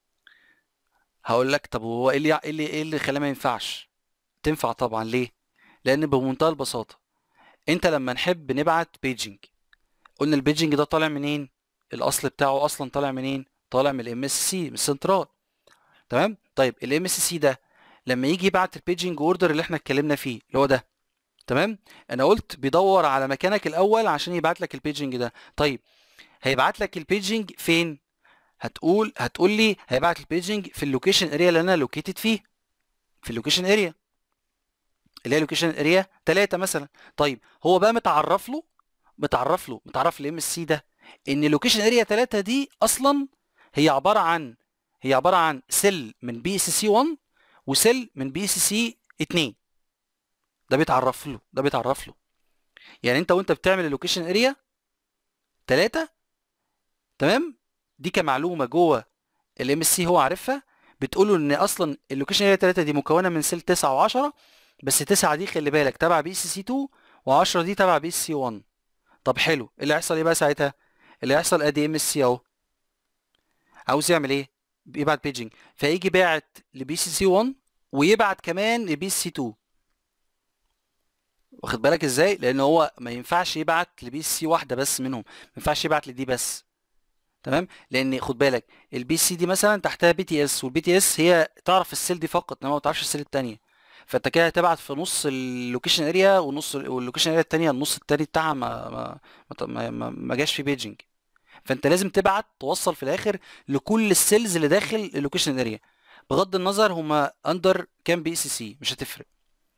هقول لك طب هو ايه اللي ايه اللي ايه اللي خلاه ما ينفعش تنفع طبعا ليه لان بمنتهى البساطه انت لما نحب نبعت بيجنج قلنا البيجنج ده طالع منين الاصل بتاعه اصلا طالع منين طالع من الام اس سي من السنترال تمام طيب الام اس سي ده لما يجي يبعت البيجنج اوردر اللي احنا اتكلمنا فيه اللي هو ده تمام انا قلت بيدور على مكانك الاول عشان يبعت لك البيجنج ده طيب هيبعت لك البيجنج فين هتقول هتقول لي هيبعت البيجنج في اللوكيشن اريا اللي انا لوكيتد فيه في اللوكيشن اريا اللي هي لوكيشن اريا 3 مثلا طيب هو بقى متعرف له متعرف له متعرف الام اس سي ده ان لوكيشن اريا 3 دي اصلا هي عباره عن هي عباره عن سيل من بي اس سي 1 وسيل من بي اس سي 2 ده بيتعرف له ده بيتعرف له يعني انت وانت بتعمل اللوكيشن اريا 3 تمام دي كمعلومه جوه الام اس سي هو عارفها بتقول له ان اصلا اللوكيشن اريا 3 دي مكونه من سيل 9 و10 بس 9 دي خلي بالك تبع بي سي سي 2 و10 دي تبع بي سي 1 طب حلو اللي هيحصل ايه بقى ساعتها اللي هيحصل ادي ام اس سي اهو عاوز يعمل ايه يبعت بيجنج فيجي باعت لبي سي سي 1 ويبعت كمان لبي سي 2 واخد بالك ازاي لان هو ما ينفعش يبعت لبي سي واحده بس منهم ما ينفعش يبعت لدي بس تمام لان خد بالك البي سي دي مثلا تحتها بي تي اس والبي تي اس هي تعرف السيل دي فقط انما ما تعرفش السيل التانية فانت كده هتبعت في نص اللوكيشن اريا ونص واللوكيشن اريا التانية النص التاني بتاعها ما ما ما, ما, ما جاش فيه بيجنج فانت لازم تبعت توصل في الاخر لكل السيلز اللي داخل اللوكيشن اريا بغض النظر هما اندر كام بي سي سي مش هتفرق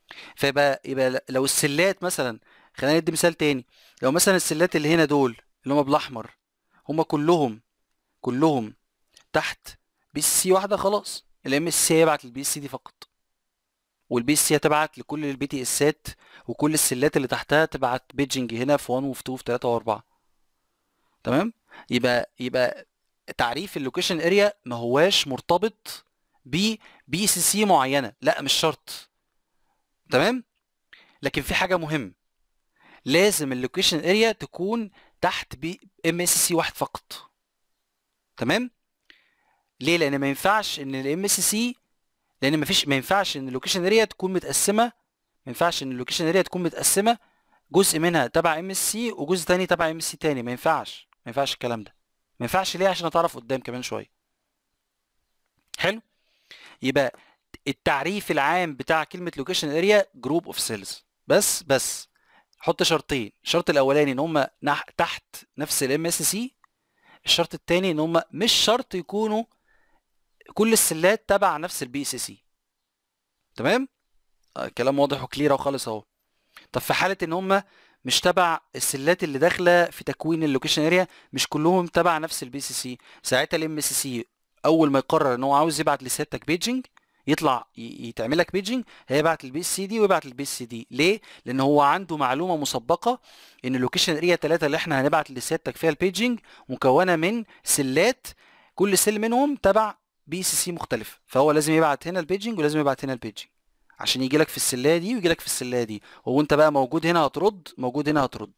فيبقى يبقى لو السلات مثلا خلينا ندي مثال تاني لو مثلا السلات اللي هنا دول اللي هم بالاحمر هم كلهم كلهم تحت بي سي واحده خلاص الام اس سي هيبعت للبي سي دي فقط والبي سي هتبعت لكل البي تي اسات وكل السلات اللي تحتها تبعت بيجنج هنا في 1 وفي 2 وفي 3 و4 تمام يبقى يبقى تعريف اللوكيشن اريا ما هواش مرتبط ب بي سي سي معينه لا مش شرط تمام لكن في حاجه مهم لازم اللوكيشن اريا تكون تحت بي ام اس سي واحد فقط تمام ليه لان ما ينفعش ان الام اس سي لان ما فيش ما ينفعش ان اللوكيشن اريا تكون متقسمه ما ينفعش ان اللوكيشن اريا تكون متقسمه جزء منها تبع ام اس سي وجزء تاني تبع ام اس سي تاني ما ينفعش ما ينفعش الكلام ده ما ينفعش ليه عشان هتعرف قدام كمان شويه حلو يبقى التعريف العام بتاع كلمه لوكيشن اريا جروب اوف سيلز بس بس حط شرطين الشرط الاولاني ان هم تحت نفس الام اس سي الشرط الثاني ان هم مش شرط يكونوا كل السلات تبع نفس البي سي سي تمام آه كلام واضح وكلير وخالص اهو طب في حاله ان هم مش تبع السلات اللي داخله في تكوين اللوكيشن اريا مش كلهم تبع نفس البي سي سي ساعتها الام سي سي اول ما يقرر ان هو عاوز يبعت لسيادتك بيجنج يطلع يتعمل لك بيجنج هيبعت للبي سي دي ويبعت للبي سي دي ليه لان هو عنده معلومه مسبقه ان اللوكيشن اريا 3 اللي احنا هنبعت لسيادتك فيها البيجنج مكونه من سلات كل سل منهم تبع بي سي سي مختلف فهو لازم يبعت هنا البيجنج ولازم يبعت هنا البيجنج عشان يجي لك في السلايه دي ويجي لك في السلايه دي هو انت بقى موجود هنا هترد موجود هنا هترد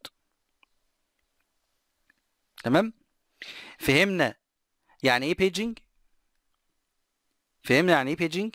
تمام فهمنا يعني ايه بيجنج فهمنا يعني ايه بيجنج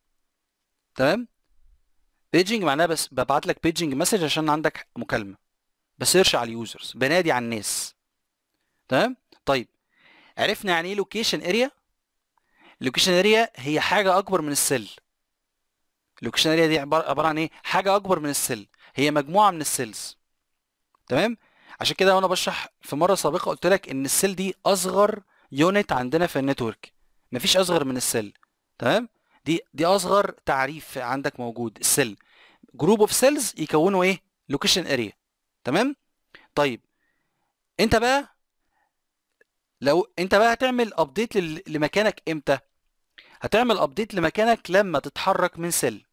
تمام بيجنج معناها بس ببعت لك بيجنج مسج عشان عندك مكالمه بسيرش على اليوزرز بنادي على الناس تمام طيب عرفنا يعني ايه لوكيشن اريا اللوكيشن اريا هي حاجه اكبر من السيل اللوكيشن اريا دي عباره عن ايه حاجه اكبر من السيل هي مجموعه من السيلز تمام عشان كده وانا بشرح في مره سابقه قلت لك ان السيل دي اصغر يونت عندنا في النتورك مفيش اصغر من السيل تمام دي دي اصغر تعريف عندك موجود السيل جروب اوف سيلز يكونوا ايه لوكيشن اريا تمام طيب انت بقى لو انت بقى هتعمل ابديت لمكانك امتى هتعمل ابديت لمكانك لما تتحرك من سيل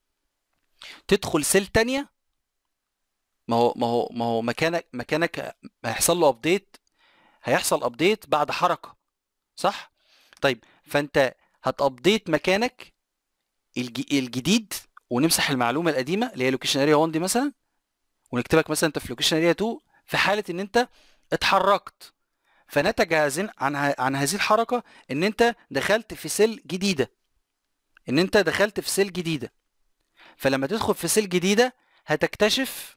تدخل سيل تانية ما هو ما هو ما هو مكانك مكانك هيحصل له ابديت هيحصل ابديت بعد حركة صح طيب فانت هتابديت مكانك الجديد ونمسح المعلومة القديمة اللي هي لوكيشن اريا 1 دي مثلا ونكتبك مثلا انت في لوكيشن اريا 2 في حالة ان انت اتحركت فنتج عن عن هذه الحركه ان انت دخلت في سيل جديده ان انت دخلت في سيل جديده فلما تدخل في سيل جديده هتكتشف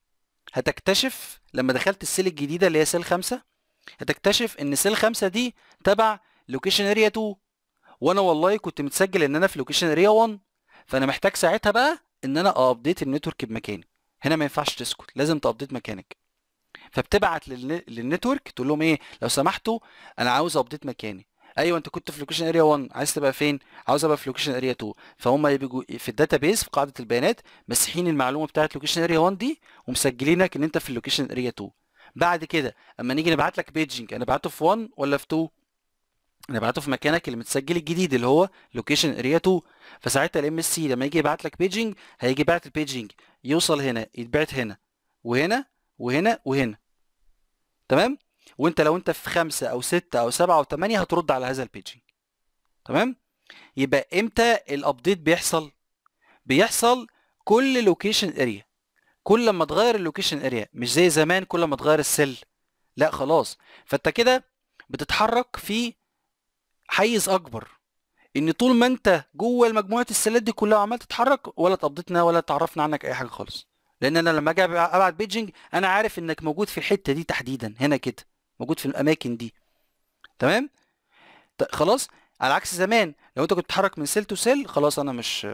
هتكتشف لما دخلت السيل الجديده اللي هي سيل 5 هتكتشف ان سيل 5 دي تبع لوكيشن اريا 2 وانا والله كنت متسجل ان انا في لوكيشن اريا 1 فانا محتاج ساعتها بقى ان انا ابديت النتورك بمكاني هنا ما ينفعش تسكت لازم تابديت مكانك فبتبعت للنتورك تقول لهم ايه لو سمحتوا انا عاوز ابديت مكاني ايوه انت كنت في لوكيشن اريا 1 عايز تبقى فين عاوز ابقى في لوكيشن اريا 2 فهم بيجوا في الداتابيز في قاعده البيانات مسحين المعلومه بتاعت لوكيشن اريا 1 دي ومسجلينك ان انت في اللوكيشن اريا 2 بعد كده اما نيجي نبعت لك بيجنج انا بعته في 1 ولا في 2 انا بعته في مكانك اللي متسجل الجديد اللي هو لوكيشن اريا 2 فساعتها الام اس سي لما يجي يبعت لك بيجنج هيجي يبعت البيجنج يوصل هنا يتبعت هنا وهنا وهنا وهنا تمام وانت لو انت في خمسة او ستة او سبعة او تمانية هترد على هذا البيجنج تمام يبقى امتى الابديت بيحصل بيحصل كل لوكيشن اريا كل ما تغير اللوكيشن اريا مش زي زمان كل ما تغير السيل لا خلاص فانت كده بتتحرك في حيز اكبر ان طول ما انت جوه المجموعه السيلات دي كلها وعمال تتحرك ولا تقضيتنا ولا تعرفنا عنك اي حاجه خالص لان انا لما اجي ابعت بيجنج انا عارف انك موجود في الحته دي تحديدا هنا كده موجود في الاماكن دي تمام خلاص على عكس زمان لو انت كنت بتتحرك من سيل تو سيل خلاص انا مش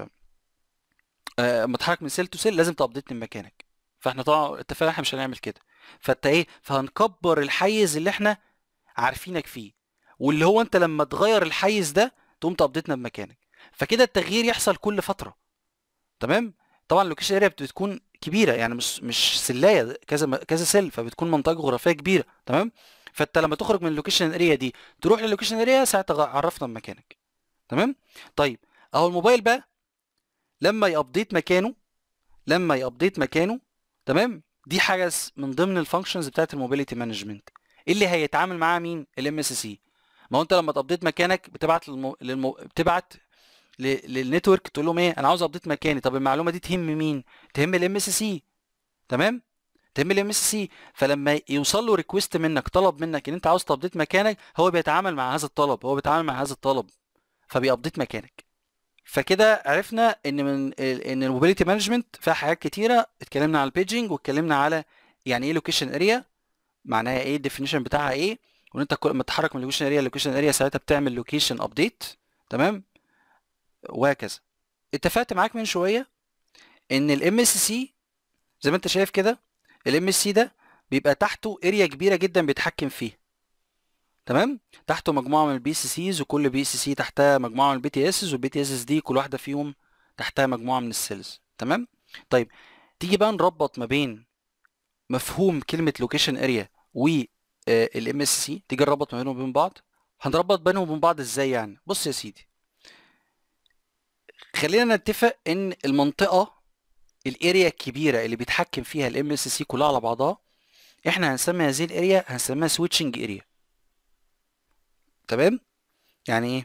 آه متحرك من سيل تو سيل لازم تابديت من مكانك فاحنا طبعا اتفقنا احنا مش هنعمل كده فانت ايه فهنكبر الحيز اللي احنا عارفينك فيه واللي هو انت لما تغير الحيز ده تقوم تابديتنا بمكانك فكده التغيير يحصل كل فتره تمام طبعا اللوكيشن اريا بتكون كبيره يعني مش مش سلايه كذا كذا سيل فبتكون منطقه جغرافيه كبيره تمام فانت لما تخرج من اللوكيشن اريا دي تروح للوكيشن اريا ساعتها عرفنا مكانك تمام طيب اهو الموبايل بقى لما يابديت مكانه لما يابديت مكانه تمام دي حاجه من ضمن الفانكشنز بتاعت الموبيليتي مانجمنت اللي هيتعامل معاها مين الام اس سي ما هو انت لما تابديت مكانك بتبعت للمو... للمو... بتبعت ل... للنتورك تقول لهم ايه انا عاوز ابديت مكاني طب المعلومه دي تهم مين تهم الام اس سي تمام تهم الام اس سي فلما يوصل له ريكويست منك طلب منك ان انت عاوز تابديت مكانك هو بيتعامل مع هذا الطلب هو بيتعامل مع هذا الطلب فبيابديت مكانك فكده عرفنا ان من ان الموبيليتي مانجمنت فيها حاجات كتيره اتكلمنا على البيجنج واتكلمنا على يعني ايه لوكيشن اريا معناها ايه الديفينيشن بتاعها ايه وان انت كل ما تتحرك من لوكيشن اريا لوكيشن اريا ساعتها بتعمل لوكيشن ابديت تمام وهكذا اتفقت معاك من شويه ان الام اس سي زي ما انت شايف كده الام اس سي ده بيبقى تحته اريا كبيره جدا بيتحكم فيها تمام تحته مجموعه من البي سي سيز وكل بي سي سي تحتها مجموعه من البي تي اس والبي تي اس دي كل واحده فيهم تحتها مجموعه من السيلز تمام طيب تيجي بقى نربط ما بين مفهوم كلمه لوكيشن اريا والام اس سي تيجي نربط ما بينهم وبين بعض هنربط بينهم وبين بعض ازاي يعني بص يا سيدي خلينا نتفق ان المنطقه الاريا الكبيره اللي بيتحكم فيها الام اس سي كلها على بعضها احنا هنسمي هذه الاريا هنسميها سويتشنج اريا تمام يعني ايه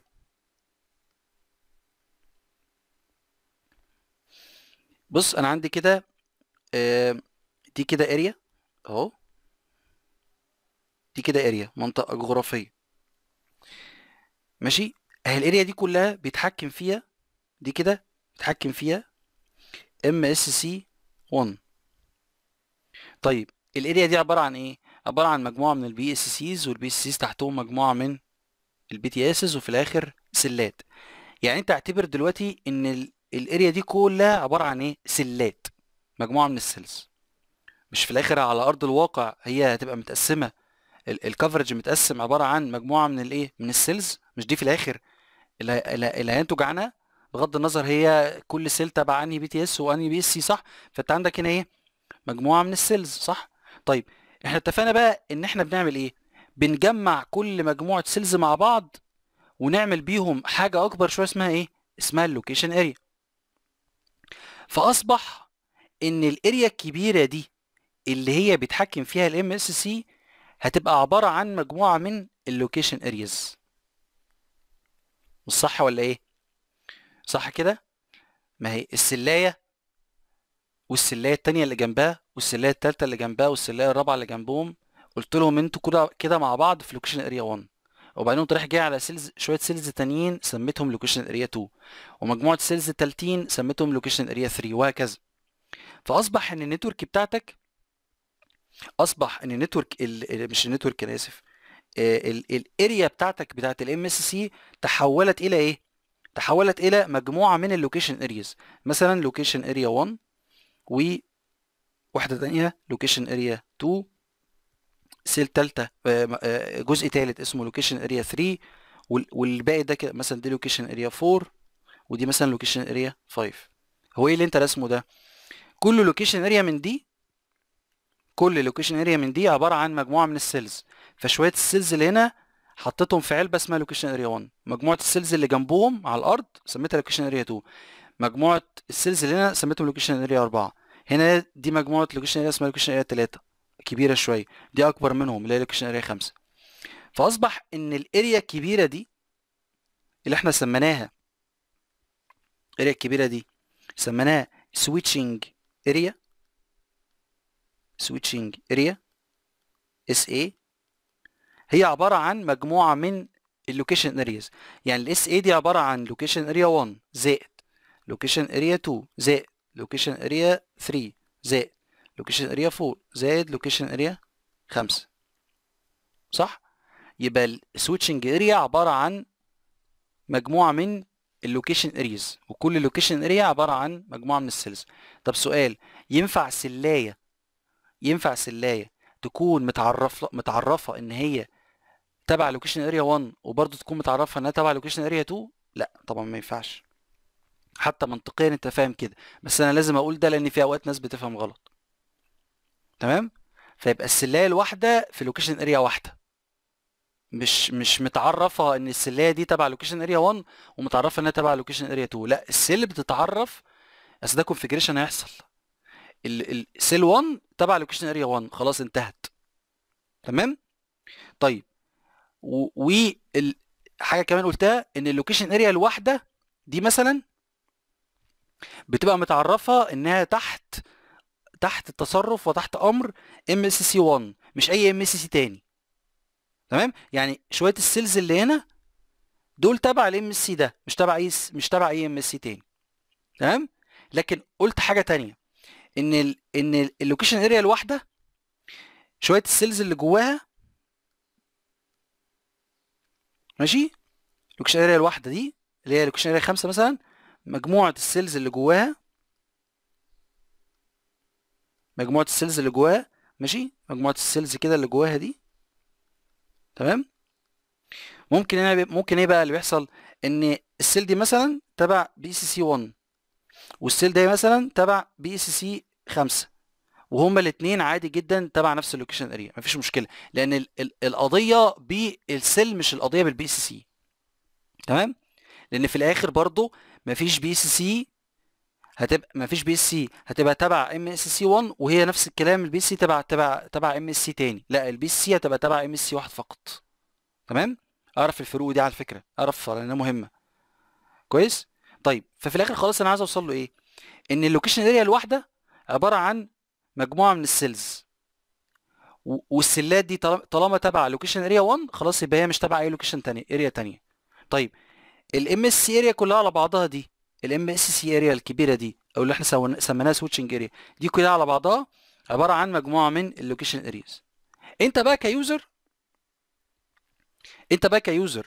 بص انا عندي كده آه دي كده اريا اهو دي كده اريا منطقه جغرافيه ماشي اهي الاريا دي كلها بيتحكم فيها دي كده بيتحكم فيها ام اس سي 1 طيب الاريا دي عباره عن ايه عباره عن مجموعه من البي اس سيز والبي اس سيز تحتهم مجموعه من البي تي اسز وفي الاخر سلات يعني انت اعتبر دلوقتي ان الاريا دي كلها عباره عن ايه سلات مجموعه من السيلز مش في الاخر على ارض الواقع هي هتبقى متقسمه الكفرج متقسم عباره عن مجموعه من الايه من السيلز مش دي في الاخر اللي هينتج عنها بغض النظر هي كل سيل تبع انهي بي تي اس وانهي بي اس سي صح فانت عندك هنا ايه مجموعه من السيلز صح طيب احنا اتفقنا بقى ان احنا بنعمل ايه بنجمع كل مجموعه سيلز مع بعض ونعمل بيهم حاجه اكبر شويه اسمها ايه اسمها اللوكيشن اريا فاصبح ان الاريا الكبيره دي اللي هي بيتحكم فيها الام اس سي هتبقى عباره عن مجموعه من اللوكيشن ارياز مش صح ولا ايه صح كده ما هي السلايه والسلايه التانية اللي جنبها والسلايه التالتة اللي جنبها والسلايه الرابعه اللي جنبهم قلت لهم انتوا كده كده مع بعض في لوكيشن اريا 1 وبعدين قمت رايح جاي على سيلز شويه سيلز تانيين سميتهم لوكيشن اريا 2 ومجموعه سيلز التالتين سميتهم لوكيشن اريا 3 وهكذا فاصبح ان النتورك بتاعتك اصبح ان النتورك مش النتورك انا اسف الاريا بتاعتك بتاعت الام اس سي تحولت الى ايه تحولت الى مجموعه من اللوكيشن ارياز مثلا لوكيشن اريا 1 و واحده ثانيه لوكيشن اريا 2 سيل ثالثه جزء ثالث اسمه لوكيشن اريا 3 والباقي ده مثلا دي لوكيشن اريا 4 ودي مثلا لوكيشن اريا 5 هو ايه اللي انت رسمه ده كل لوكيشن اريا من دي كل لوكيشن اريا من دي عباره عن مجموعه من السيلز فشويه السيلز اللي هنا حطيتهم في علبه اسمها لوكيشن اريا 1 مجموعه السيلز اللي جنبهم على الارض سميتها لوكيشن اريا 2 مجموعه السيلز اللي هنا سميتهم لوكيشن اريا 4 هنا دي مجموعه لوكيشن اريا اسمها لوكيشن اريا 3 كبيره شويه دي اكبر منهم اللي هي لوكيشن اريا 5 فاصبح ان الاريا الكبيره دي اللي احنا سميناها الاريا الكبيره دي سميناها سويتشنج اريا سويتشنج اريا اس اي هي عباره عن مجموعه من اللوكيشن ارياز يعني الاس اي دي عباره عن لوكيشن اريا 1 زائد لوكيشن اريا 2 زائد لوكيشن اريا 3 زائد لوكيشن اريا 4 زائد لوكيشن اريا 5 صح يبقى السويتشنج اريا عباره عن مجموعه من اللوكيشن ارياز وكل لوكيشن اريا عباره عن مجموعه من السيلز طب سؤال ينفع سلايه ينفع سلايه تكون متعرفه متعرفه ان هي تبع لوكيشن اريا 1 وبرضه تكون متعرفه انها تبع لوكيشن اريا 2 لا طبعا ما ينفعش حتى منطقيا انت فاهم كده بس انا لازم اقول ده لان في اوقات ناس بتفهم غلط تمام فيبقى السلايه الواحده في لوكيشن اريا واحده مش مش متعرفه ان السلايه دي تبع لوكيشن اريا 1 ومتعرفه انها تبع لوكيشن اريا 2 لا السيل بتتعرف اصل ده كونفيجريشن هيحصل السيل 1 تبع لوكيشن اريا 1 خلاص انتهت تمام طيب وحاجه كمان قلتها ان اللوكيشن اريا الواحده دي مثلا بتبقى متعرفه انها تحت تحت التصرف وتحت امر ام اس سي 1 مش اي ام اس سي تاني تمام يعني شويه السيلز اللي هنا دول تبع الام اس سي ده مش تبع اي مش تبع اي ام اس سي تاني تمام لكن قلت حاجه تانية ان ال ان اللوكيشن اريا الواحده شويه السيلز اللي جواها ماشي اللوكيشن اريا الواحده دي اللي هي اللوكيشن اريا 5 مثلا مجموعه السيلز اللي جواها مجموعه السيلز اللي جواها ماشي مجموعه السيلز كده اللي جواها دي تمام ممكن هنا ممكن ايه بقى اللي بيحصل ان السيل دي مثلا تبع بي سي سي 1 والسيل ده مثلا تبع بي اس سي 5 وهما الاثنين عادي جدا تبع نفس اللوكيشن اريا مفيش مشكله لان ال ال القضيه بالسيل مش القضيه بالبي اس سي تمام لان في الاخر برضو مفيش بي اس سي هتبقى مفيش بي اس سي هتبقى تبع ام اس سي 1 وهي نفس الكلام البي اس سي تبع تبع تبع ام اس سي تاني لا البي اس سي هتبقى تبع ام اس سي واحد فقط تمام اعرف الفروق دي على فكره اعرفها لانها مهمه كويس طيب ففي الاخر خالص انا عايز اوصل له ايه ان اللوكيشن اريا الواحده عباره عن مجموعه من السيلز والسلات دي طالما تبع لوكيشن اريا 1 خلاص يبقى هي مش تبع اي لوكيشن تاني اريا تانية طيب الام اس سي اريا كلها على بعضها دي الام اس سي اريا الكبيره دي او اللي احنا سميناها سويتشنج اريا دي كلها على بعضها عباره عن مجموعه من اللوكيشن ارياز انت بقى كيوزر انت بقى كيوزر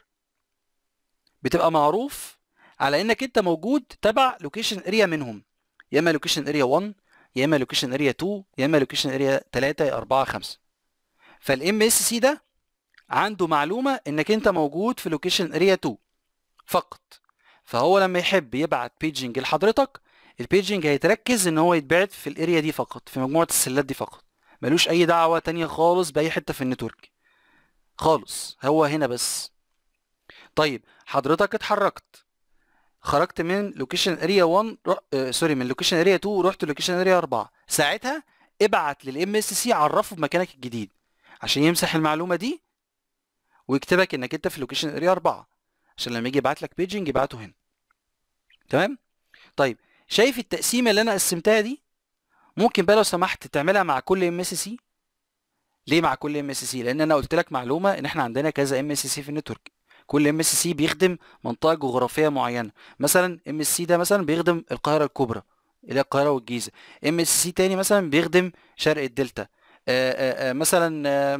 بتبقى معروف على انك انت موجود تبع لوكيشن اريا منهم يا اما لوكيشن اريا 1 يا اما لوكيشن اريا 2 يا اما لوكيشن اريا 3 4 5 فالام اس سي ده عنده معلومه انك انت موجود في لوكيشن اريا 2 فقط فهو لما يحب يبعت بيجنج لحضرتك البيجنج هيتركز ان هو يتبعت في الاريا دي فقط في مجموعه السلات دي فقط ملوش اي دعوه تانية خالص باي حته في النتورك خالص هو هنا بس طيب حضرتك اتحركت خرجت من لوكيشن اريا 1 رو... آه سوري من لوكيشن اريا 2 ورحت لوكيشن اريا 4 ساعتها ابعت للام اس سي عرفه بمكانك الجديد عشان يمسح المعلومه دي ويكتبك انك انت في لوكيشن اريا 4 عشان لما يجي يبعت لك بيجنج يبعته هنا تمام طيب شايف التقسيمه اللي انا قسمتها دي ممكن بقى لو سمحت تعملها مع كل ام اس سي ليه مع كل ام اس سي لان انا قلت لك معلومه ان احنا عندنا كذا ام اس سي في النتورك كل ام اس سي بيخدم منطقه جغرافيه معينه مثلا ام اس سي ده مثلا بيخدم القاهره الكبرى اللي هي القاهره والجيزه ام اس سي تاني مثلا بيخدم شرق الدلتا آآ آآ مثلا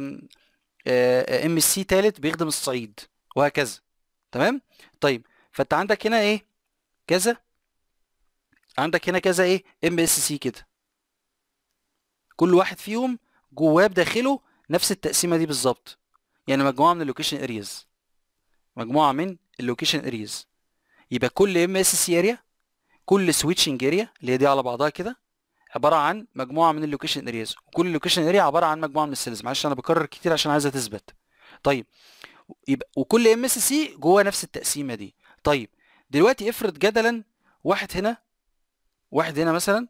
ام اس سي تالت بيخدم الصعيد وهكذا تمام طيب فانت عندك هنا ايه كذا عندك هنا كذا ايه ام اس سي كده كل واحد فيهم جواه بداخله نفس التقسيمه دي بالظبط يعني مجموعه من اللوكيشن ارياز مجموعه من اللوكيشن ارياز يبقى كل ام اس سي اريا كل سويتشنج اريا اللي هي دي على بعضها كده عباره عن مجموعه من اللوكيشن ارياز وكل لوكيشن اريا عباره عن مجموعه من السيلز معلش انا بكرر كتير عشان عايزها تثبت طيب يبقى وكل ام اس سي جوه نفس التقسيمه دي طيب دلوقتي افرض جدلا واحد هنا واحد هنا مثلا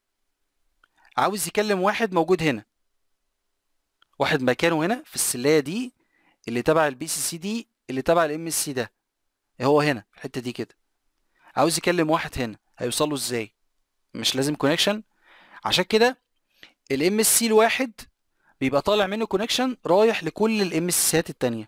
عاوز يكلم واحد موجود هنا واحد مكانه هنا في السلايه دي اللي تبع البي سي سي دي اللي تبع الام اس سي ده هو هنا الحته دي كده عاوز يكلم واحد هنا هيوصل له ازاي مش لازم كونكشن عشان كده الام اس سي الواحد بيبقى طالع منه كونكشن رايح لكل الام اس سيات التانية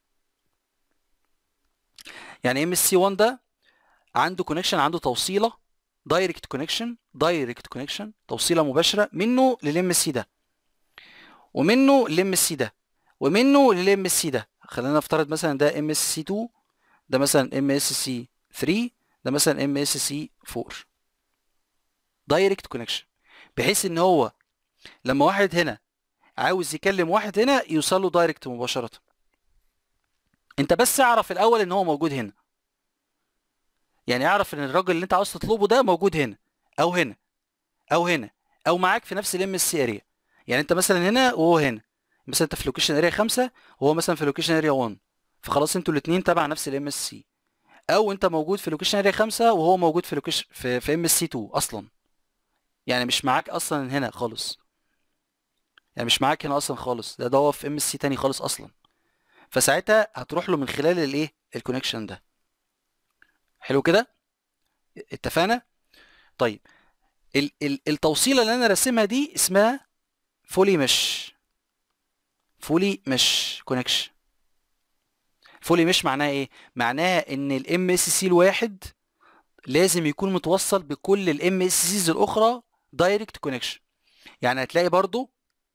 يعني ام اس سي 1 ده عنده كونكشن عنده توصيله دايركت كونكشن دايركت كونكشن توصيله مباشره منه للام اس سي ده ومنه للام اس سي ده ومنه للام اس سي ده خلينا نفترض مثلا ده ام اس سي 2 ده مثلا ام اس سي 3 ده مثلا ام اس سي 4 دايركت كونكشن بحيث ان هو لما واحد هنا عاوز يكلم واحد هنا يوصل له دايركت مباشره انت بس اعرف الاول ان هو موجود هنا يعني اعرف ان الراجل اللي انت عاوز تطلبه ده موجود هنا او هنا او هنا او معاك في نفس الام اس اريا يعني انت مثلا هنا وهو هنا مثلا انت في لوكيشن اريا 5 وهو مثلا في لوكيشن اريا 1 فخلاص انتوا الاثنين تبع نفس الام اس سي او انت موجود في لوكيشن اريا 5 وهو موجود في لوكيشن في في ام اس سي 2 اصلا يعني مش معاك اصلا هنا خالص يعني مش معاك هنا اصلا خالص ده ده هو في ام اس سي تاني خالص اصلا فساعتها هتروح له من خلال الايه الكونكشن ده حلو كده اتفقنا طيب ال ال التوصيله اللي انا راسمها دي اسمها فولي مش فولي مش كونكشن فولي مش معناها ايه معناها ان الام اس سي الواحد لازم يكون متوصل بكل الام اس سيز الاخرى دايركت كونكشن يعني هتلاقي برضو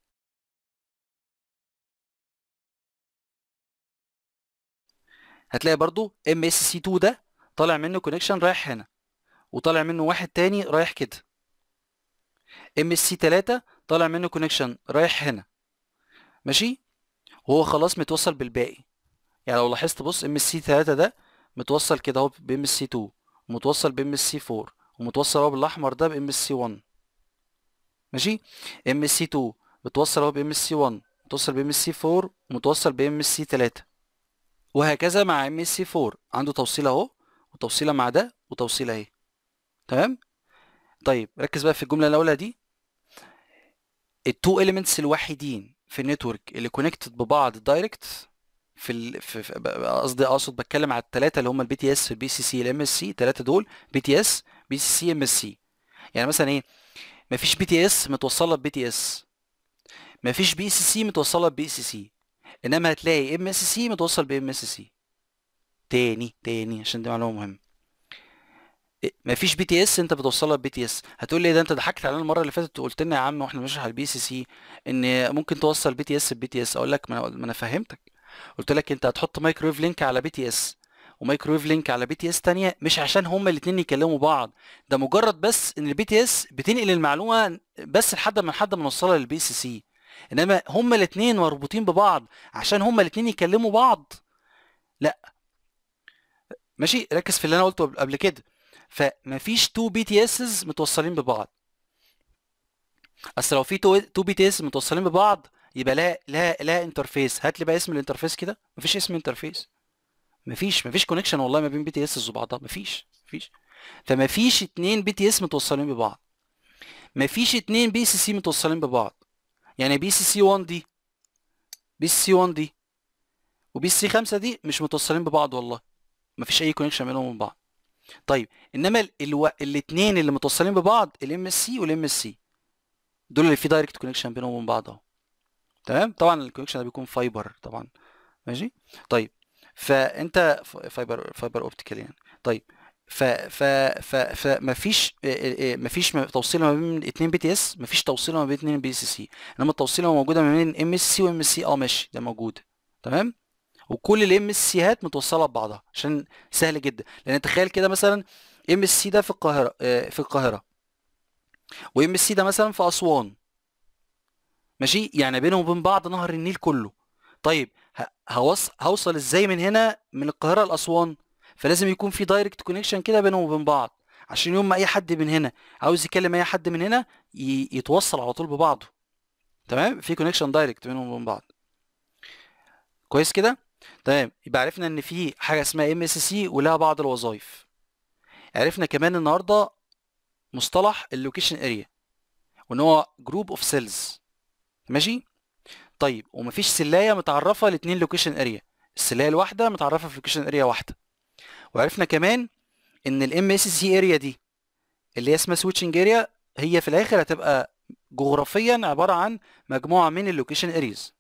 هتلاقي برضو ام اس سي 2 ده طالع منه كونكشن رايح هنا وطالع منه واحد تاني رايح كده ام اس سي 3 طالع منه كونكشن رايح هنا ماشي وهو خلاص متوصل بالباقي يعني لو لاحظت بص ام اس سي 3 ده متوصل كده اهو بام اس سي 2 ومتوصل بام اس سي 4 ومتوصل اهو بالاحمر ده بام اس سي 1 ماشي ام اس سي 2 متوصل اهو بام اس سي 1 متوصل بام اس سي 4 ومتوصل بام اس سي 3 وهكذا مع ام اس سي 4 عنده توصيله اهو وتوصيله مع ده وتوصيله اهي تمام طيب ركز بقى في الجمله الاولى دي التو اليمنتس الوحيدين في النتورك اللي كونكتد ببعض دايركت في ال... في في- قصدي اقصد بتكلم على الثلاثه اللي هم البي تي اس البي سي سي الام اس سي الثلاثه دول بي تي اس بي سي سي ام اس سي يعني مثلا ايه مفيش بي تي اس متوصله ببي تي اس مفيش بي سي سي متوصله ببي سي سي انما هتلاقي ام اس سي متوصل بام اس سي تاني تاني عشان دي معلومه مهمه إيه، مفيش بي تي اس انت بتوصلها ببي تي اس هتقول لي ده انت ضحكت علينا المره اللي فاتت وقلت لنا يا عم واحنا بنشرح البي سي سي ان ممكن توصل بي تي اس ببي تي اس اقول لك ما انا ما انا فهمتك قلت لك انت هتحط مايكرويف لينك على بي تي اس ومايكرويف لينك على بي تي اس تانية مش عشان هما الاتنين يكلموا بعض ده مجرد بس ان البي تي اس بتنقل المعلومه بس لحد ما لحد ما نوصلها للبي سي سي انما هما الاتنين مربوطين ببعض عشان هما الاتنين يكلموا بعض لا ماشي ركز في اللي انا قلته قبل كده فمفيش تو بي تي اسز متوصلين ببعض اصل لو في تو بي تي اس متوصلين ببعض يبقى لها لها لها انترفيس هات لي بقى اسم الانترفيس كده مفيش اسم انترفيس مفيش مفيش كونكشن والله ما بين بي تي اس وبعضها مفيش مفيش فمفيش اتنين بي تي اس متوصلين ببعض مفيش اتنين بي سي سي متوصلين ببعض يعني بي سي سي 1 دي بي سي سي 1 دي وبي سي سي 5 دي مش متوصلين ببعض والله مفيش اي كونكشن بينهم وبين بعض طيب انما ال... الو... الاثنين اللي متوصلين ببعض الام اس سي والام اس سي دول اللي في دايركت كونكشن بينهم وبين بعض اهو تمام طبعا الكونكشن ده بيكون فايبر طبعا ماشي طيب فانت ف- فايبر فايبر اوبتيكال يعني طيب ف ف ف فمفيش اه- اه- مفيش م- توصيله ما بين اتنين بي تي اس مفيش توصيله ما بين اتنين بي سي سي انما التوصيله موجوده ما بين ام اس سي وام اس سي اه ماشي ده موجود تمام وكل الام اس سيات متوصله ببعضها عشان سهل جدا لان تخيل كده مثلا ام اس سي ده في القاهره اه، في القاهره وام اس سي ده مثلا في اسوان ماشي يعني بينهم وبين بعض نهر النيل كله طيب ه- هوص... هوصل ازاي من هنا من القاهره لاسوان فلازم يكون في دايركت كونكشن كده بينهم وبين بعض عشان يوم ما اي حد من هنا عاوز يكلم اي حد من هنا ي... يتوصل على طول ببعضه تمام في كونكشن دايركت بينهم وبين بعض كويس كده تمام يبقى عرفنا ان في حاجه اسمها ام اس سي ولها بعض الوظائف عرفنا كمان النهارده مصطلح اللوكيشن اريا وان هو جروب اوف سيلز ماشي طيب ومفيش سلايه متعرفه لاتنين لوكيشن اريا السلايه الواحده متعرفه في لوكيشن اريا واحده وعرفنا كمان ان الام اس سي اريا دي اللي هي اسمها سويتشنج اريا هي في الاخر هتبقى جغرافيا عباره عن مجموعه من اللوكيشن ارياز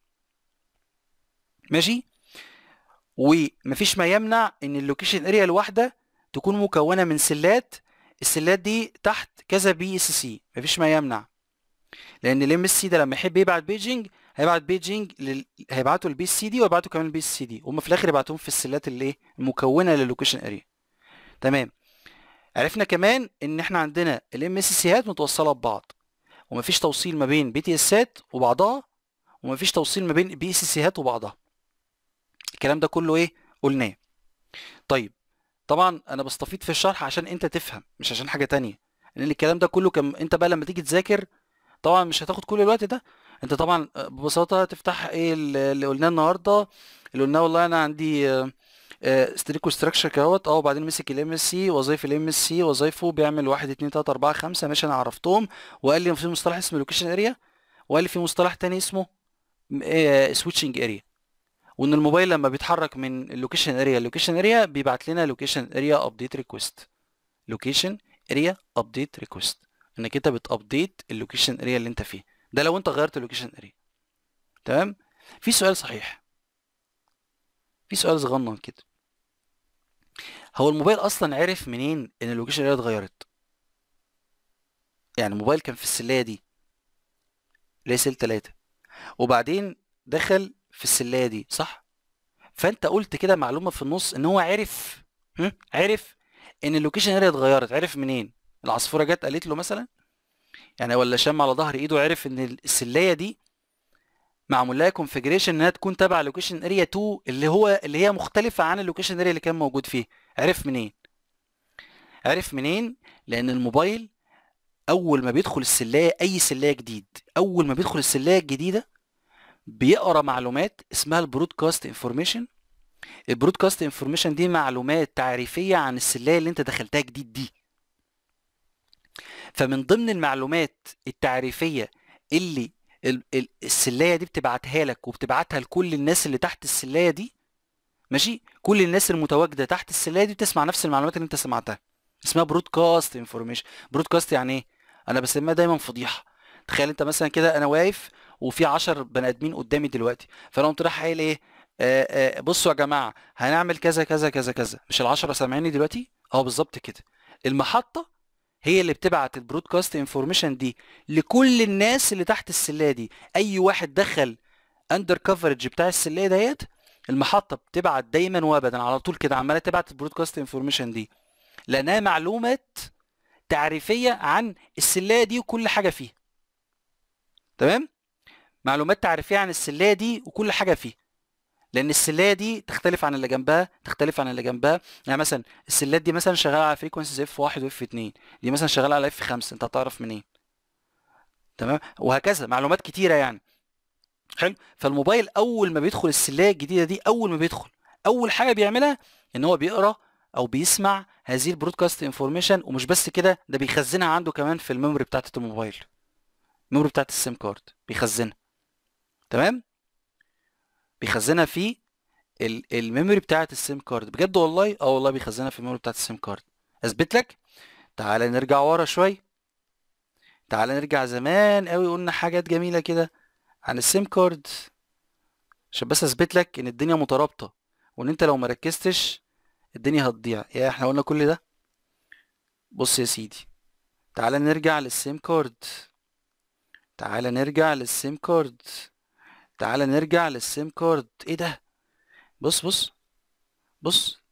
ماشي ومفيش ما يمنع ان اللوكيشن اريا الواحده تكون مكونه من سلات السلات دي تحت كذا بي اس سي مفيش ما يمنع لان الام اس سي ده لما يحب يبعت بيجنج هيبعت بيجنج لل... هيبعته البي سي دي ويبعته كمان البي سي دي هم في الاخر يبعتوهم في السلات اللي ايه المكونه للوكيشن اريا تمام عرفنا كمان ان احنا عندنا الام اس سيات متوصله ببعض ومفيش توصيل ما بين بي تي اسات وبعضها ومفيش توصيل ما بين بي اس سيات وبعضها الكلام ده كله ايه قلناه طيب طبعا انا بستفيض في الشرح عشان انت تفهم مش عشان حاجه تانية لان الكلام ده كله كم انت بقى لما تيجي تذاكر طبعا مش هتاخد كل الوقت ده انت طبعا ببساطه تفتح ايه اللي قلناه النهارده اللي قلناه والله انا عندي ستريكو ستراكشر كاوت اه وبعدين مسك الام اس سي وظايف الام اس سي وظايفه بيعمل 1 2 3 4 5 ماشي انا عرفتهم وقال لي في مصطلح اسمه لوكيشن اريا وقال لي في مصطلح تاني اسمه سويتشنج اريا وان الموبايل لما بيتحرك من اللوكيشن اريا اللوكيشن اريا بيبعت لنا لوكيشن اريا ابديت ريكوست لوكيشن اريا ابديت ريكوست انك انت بتابديت اللوكيشن اريا اللي انت فيه ده لو انت غيرت اللوكيشن اريا تمام في سؤال صحيح في سؤال صغنن كده هو الموبايل اصلا عرف منين ان اللوكيشن اريا اتغيرت يعني الموبايل كان في السلايه دي اللي هي سيل 3 وبعدين دخل في السلايه دي صح فانت قلت كده معلومه في النص ان هو عرف هم؟ عرف ان اللوكيشن اريا اتغيرت عرف منين العصفوره جت قالت له مثلا يعني ولا شم على ظهر ايده عرف ان السلايه دي معمول لها كونفيجريشن انها تكون تبع لوكيشن اريا 2 اللي هو اللي هي مختلفه عن اللوكيشن اريا اللي كان موجود فيه عرف منين عرف منين لان الموبايل اول ما بيدخل السلايه اي سلايه جديد اول ما بيدخل السلايه الجديده بيقرا معلومات اسمها البرودكاست انفورميشن البرودكاست انفورميشن دي معلومات تعريفيه عن السلايه اللي انت دخلتها جديد دي فمن ضمن المعلومات التعريفيه اللي السلايه دي بتبعتها لك وبتبعتها لكل الناس اللي تحت السلايه دي ماشي كل الناس المتواجده تحت السلايه دي بتسمع نفس المعلومات اللي انت سمعتها اسمها برودكاست انفورميشن برودكاست يعني ايه انا بسميها دايما فضيحه تخيل انت مثلا كده انا واقف وفي 10 بني ادمين قدامي دلوقتي فانا قمت رايح قايل ايه آآ آآ بصوا يا جماعه هنعمل كذا كذا كذا كذا مش ال10 سامعيني دلوقتي اه بالظبط كده المحطه هي اللي بتبعت البرودكاست انفورميشن دي لكل الناس اللي تحت السلايه دي اي واحد دخل اندر كفرج بتاع السلايه ديت المحطه بتبعت دايما وابدا على طول كده عماله تبعت البرودكاست انفورميشن دي لانها معلومات تعريفيه عن السلايه دي وكل حاجه فيها تمام معلومات تعريفيه عن السلايه دي وكل حاجه فيها لان السلايه دي تختلف عن اللي جنبها تختلف عن اللي جنبها يعني مثلا السلات دي مثلا شغاله على فريكونسيز اف 1 واف 2 دي مثلا شغاله على اف 5 انت هتعرف منين تمام وهكذا معلومات كتيره يعني حلو فالموبايل اول ما بيدخل السلايه الجديده دي اول ما بيدخل اول حاجه بيعملها ان هو بيقرا او بيسمع هذه البرودكاست انفورميشن ومش بس كده ده بيخزنها عنده كمان في الميموري بتاعت الموبايل الميموري بتاعت السيم كارد بيخزنها تمام بيخزنها في الميموري بتاعت السيم كارد بجد والله اه والله بيخزنها في الميموري بتاعت السيم كارد اثبت لك تعالى نرجع ورا شويه تعالى نرجع زمان قوي قلنا حاجات جميله كده عن السيم كارد عشان بس اثبت لك ان الدنيا مترابطه وان انت لو مركزتش الدنيا هتضيع يا احنا قلنا كل ده بص يا سيدي تعالى نرجع للسيم كارد تعالى نرجع للسيم كارد تعالى نرجع للسيم كارد ايه ده بص بص بص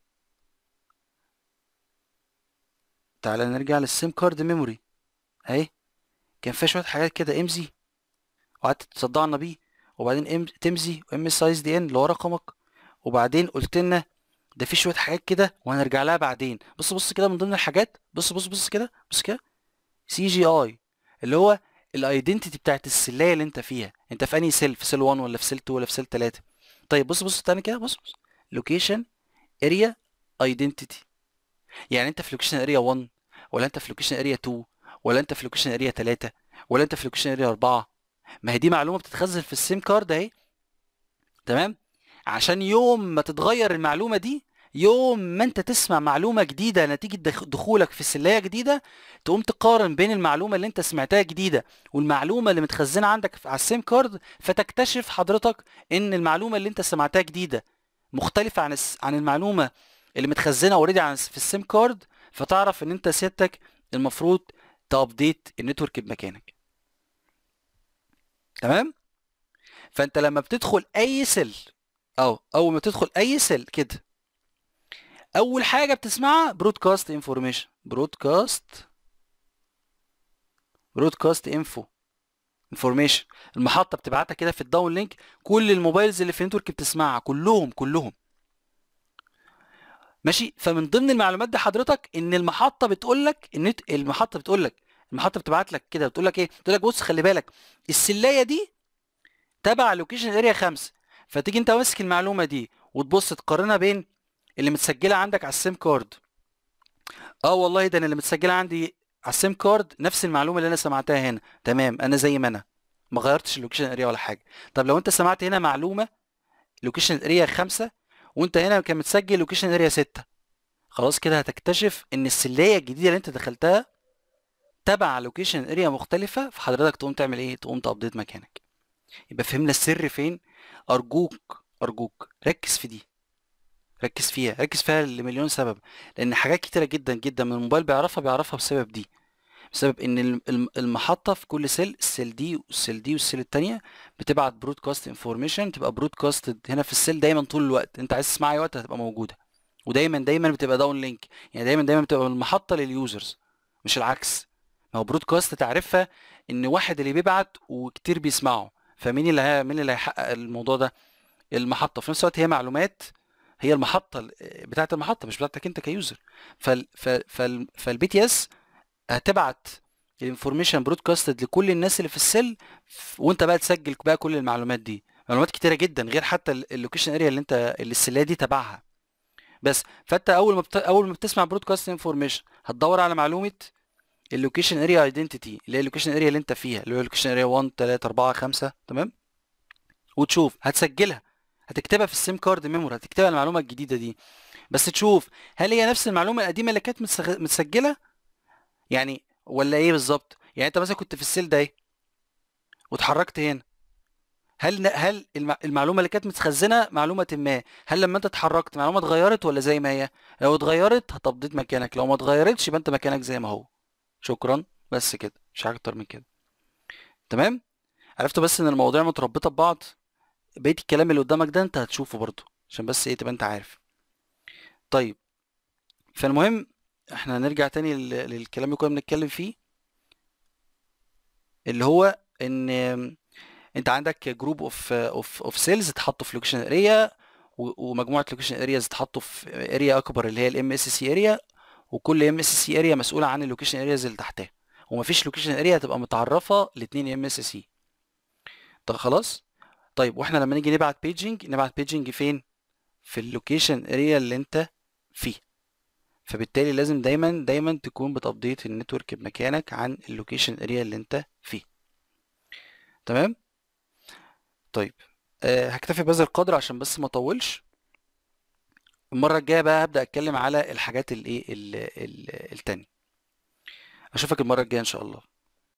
تعالى نرجع للسيم كارد ميموري اهي كان فيها شويه حاجات كده امزي وقعدت تصدعنا بيه وبعدين ام تمزي وام سايز دي ان اللي هو رقمك وبعدين قلت لنا ده في شويه حاجات كده وهنرجع لها بعدين بص بص كده من ضمن الحاجات بص بص بص كده بص كده سي جي اي اللي هو الايدنتيتي بتاعت السلايه اللي انت فيها انت في انهي سيل في سيل 1 ولا في سيل 2 ولا في سيل 3 طيب بص بص تاني كده بص بص لوكيشن اريا ايدنتيتي يعني انت في لوكيشن اريا 1 ولا انت في لوكيشن اريا 2 ولا انت في لوكيشن اريا 3 ولا انت في لوكيشن اريا 4 ما هي دي معلومه بتتخزن في السيم كارد اهي تمام عشان يوم ما تتغير المعلومه دي يوم ما انت تسمع معلومه جديده نتيجه دخولك في سلايه جديده تقوم تقارن بين المعلومه اللي انت سمعتها جديده والمعلومه اللي متخزنه عندك على السيم كارد فتكتشف حضرتك ان المعلومه اللي انت سمعتها جديده مختلفه عن عن المعلومه اللي متخزنه اوريدي في السيم كارد فتعرف ان انت سيادتك المفروض تابديت النتورك بمكانك تمام فانت لما بتدخل اي سيل او اول ما تدخل اي سيل كده اول حاجه بتسمعها برودكاست انفورميشن برودكاست برودكاست انفو انفورميشن المحطه بتبعتها كده في الداون لينك كل الموبايلز اللي في النتورك بتسمعها كلهم كلهم ماشي فمن ضمن المعلومات دي حضرتك ان المحطه بتقول لك ان إنت- المحطه بتقول لك المحطه بتبعت لك كده بتقول لك ايه بتقول لك بص خلي بالك السلايه دي تبع لوكيشن اريا 5 فتيجي انت ماسك المعلومه دي وتبص تقارنها بين اللي متسجله عندك على السيم كارد اه والله ده انا اللي متسجله عندي على السيم كارد نفس المعلومه اللي انا سمعتها هنا تمام انا زي ما انا ما غيرتش اللوكيشن اريا ولا حاجه طب لو انت سمعت هنا معلومه لوكيشن اريا 5 وانت هنا كان متسجل لوكيشن اريا 6 خلاص كده هتكتشف ان السلية الجديدة اللي انت دخلتها تبع لوكيشن اريا مختلفة فحضرتك تقوم تعمل ايه تقوم تابديت مكانك يبقى فهمنا السر فين ارجوك ارجوك ركز في دي ركز فيها ركز فيها لمليون سبب لان حاجات كتيرة جدا جدا من الموبايل بيعرفها بيعرفها بسبب دي بسبب ان الم- الم- المحطة في كل سيل السيل دي والسيل دي والسيل التانية بتبعت برودكاست انفورميشن تبقى برودكاست هنا في السيل دايما طول الوقت انت عايز تسمعها اي وقت هتبقى موجودة ودايما دايما بتبقى داون لينك يعني دايما دايما بتبقى المحطة لليوزرز مش العكس ما هو برودكاست تعرفها ان واحد اللي بيبعت وكتير بيسمعوا فمين اللي هي... مين اللي هيحقق الموضوع ده المحطة في نفس الوقت هي معلومات هي المحطة ال- بتاعة المحطة مش بتاعتك انت كيوزر فال... فال... فال... فالبي تي اس هتبعت الانفورميشن برودكاست لكل الناس اللي في السيل ف- وانت بقى تسجل بقى كل المعلومات دي معلومات كتيرة جدا غير حتى ال- اللوكيشن اريا اللي انت اللي السلية دي تبعها بس فانت اول ما بت... اول ما بتسمع برودكاست انفورميشن هتدور على معلومه اللوكيشن اريا ايدنتيتي اللي هي اللوكيشن اريا اللي انت فيها اللي هو اللوكيشن اريا 1 3 4 5 تمام وتشوف هتسجلها هتكتبها في السيم كارد ميموري هتكتبها المعلومه الجديده دي بس تشوف هل هي نفس المعلومه القديمه اللي كانت متسغ- متسجله يعني ولا ايه بالظبط يعني انت مثلا كنت في السيل ده ايه واتحركت هنا هل هل الم- المعلومه اللي كانت متخزنه معلومه ما هل لما انت اتحركت معلومه اتغيرت ولا زي ما هي لو اتغيرت هتبديت مكانك لو ما اتغيرتش يبقى انت مكانك زي ما هو شكرا بس كده مش حاجه اكتر من كده تمام عرفت بس ان المواضيع متربطه ببعض بقيه الكلام اللي قدامك ده انت هتشوفه برضه عشان بس ايه تبقى انت عارف طيب فالمهم احنا هنرجع تاني لل- للكلام اللي كنا بنتكلم فيه اللي هو ان انت عندك جروب اوف اوف اوف سيلز اتحطوا في لوكيشن اريا ومجموعه لوكيشن ارياز اتحطوا في اريا اكبر اللي هي الام اس سي اريا وكل ام اس سي اريا مسؤوله عن اللوكيشن ارياز اللي تحتها ومفيش لوكيشن اريا هتبقى متعرفه لاتنين ام اس سي طب خلاص طيب واحنا لما نيجي نبعت بيجنج نبعت بيجنج فين في اللوكيشن اريا اللي انت فيه فبالتالي لازم دايما دايما تكون بتابديت النتورك بمكانك عن اللوكيشن اريا اللي انت فيه تمام طيب أه هكتفي بهذا القدر عشان بس ما اطولش المره الجايه بقى هبدا اتكلم على الحاجات الايه ال- ال- التانية اشوفك المره الجايه ان شاء الله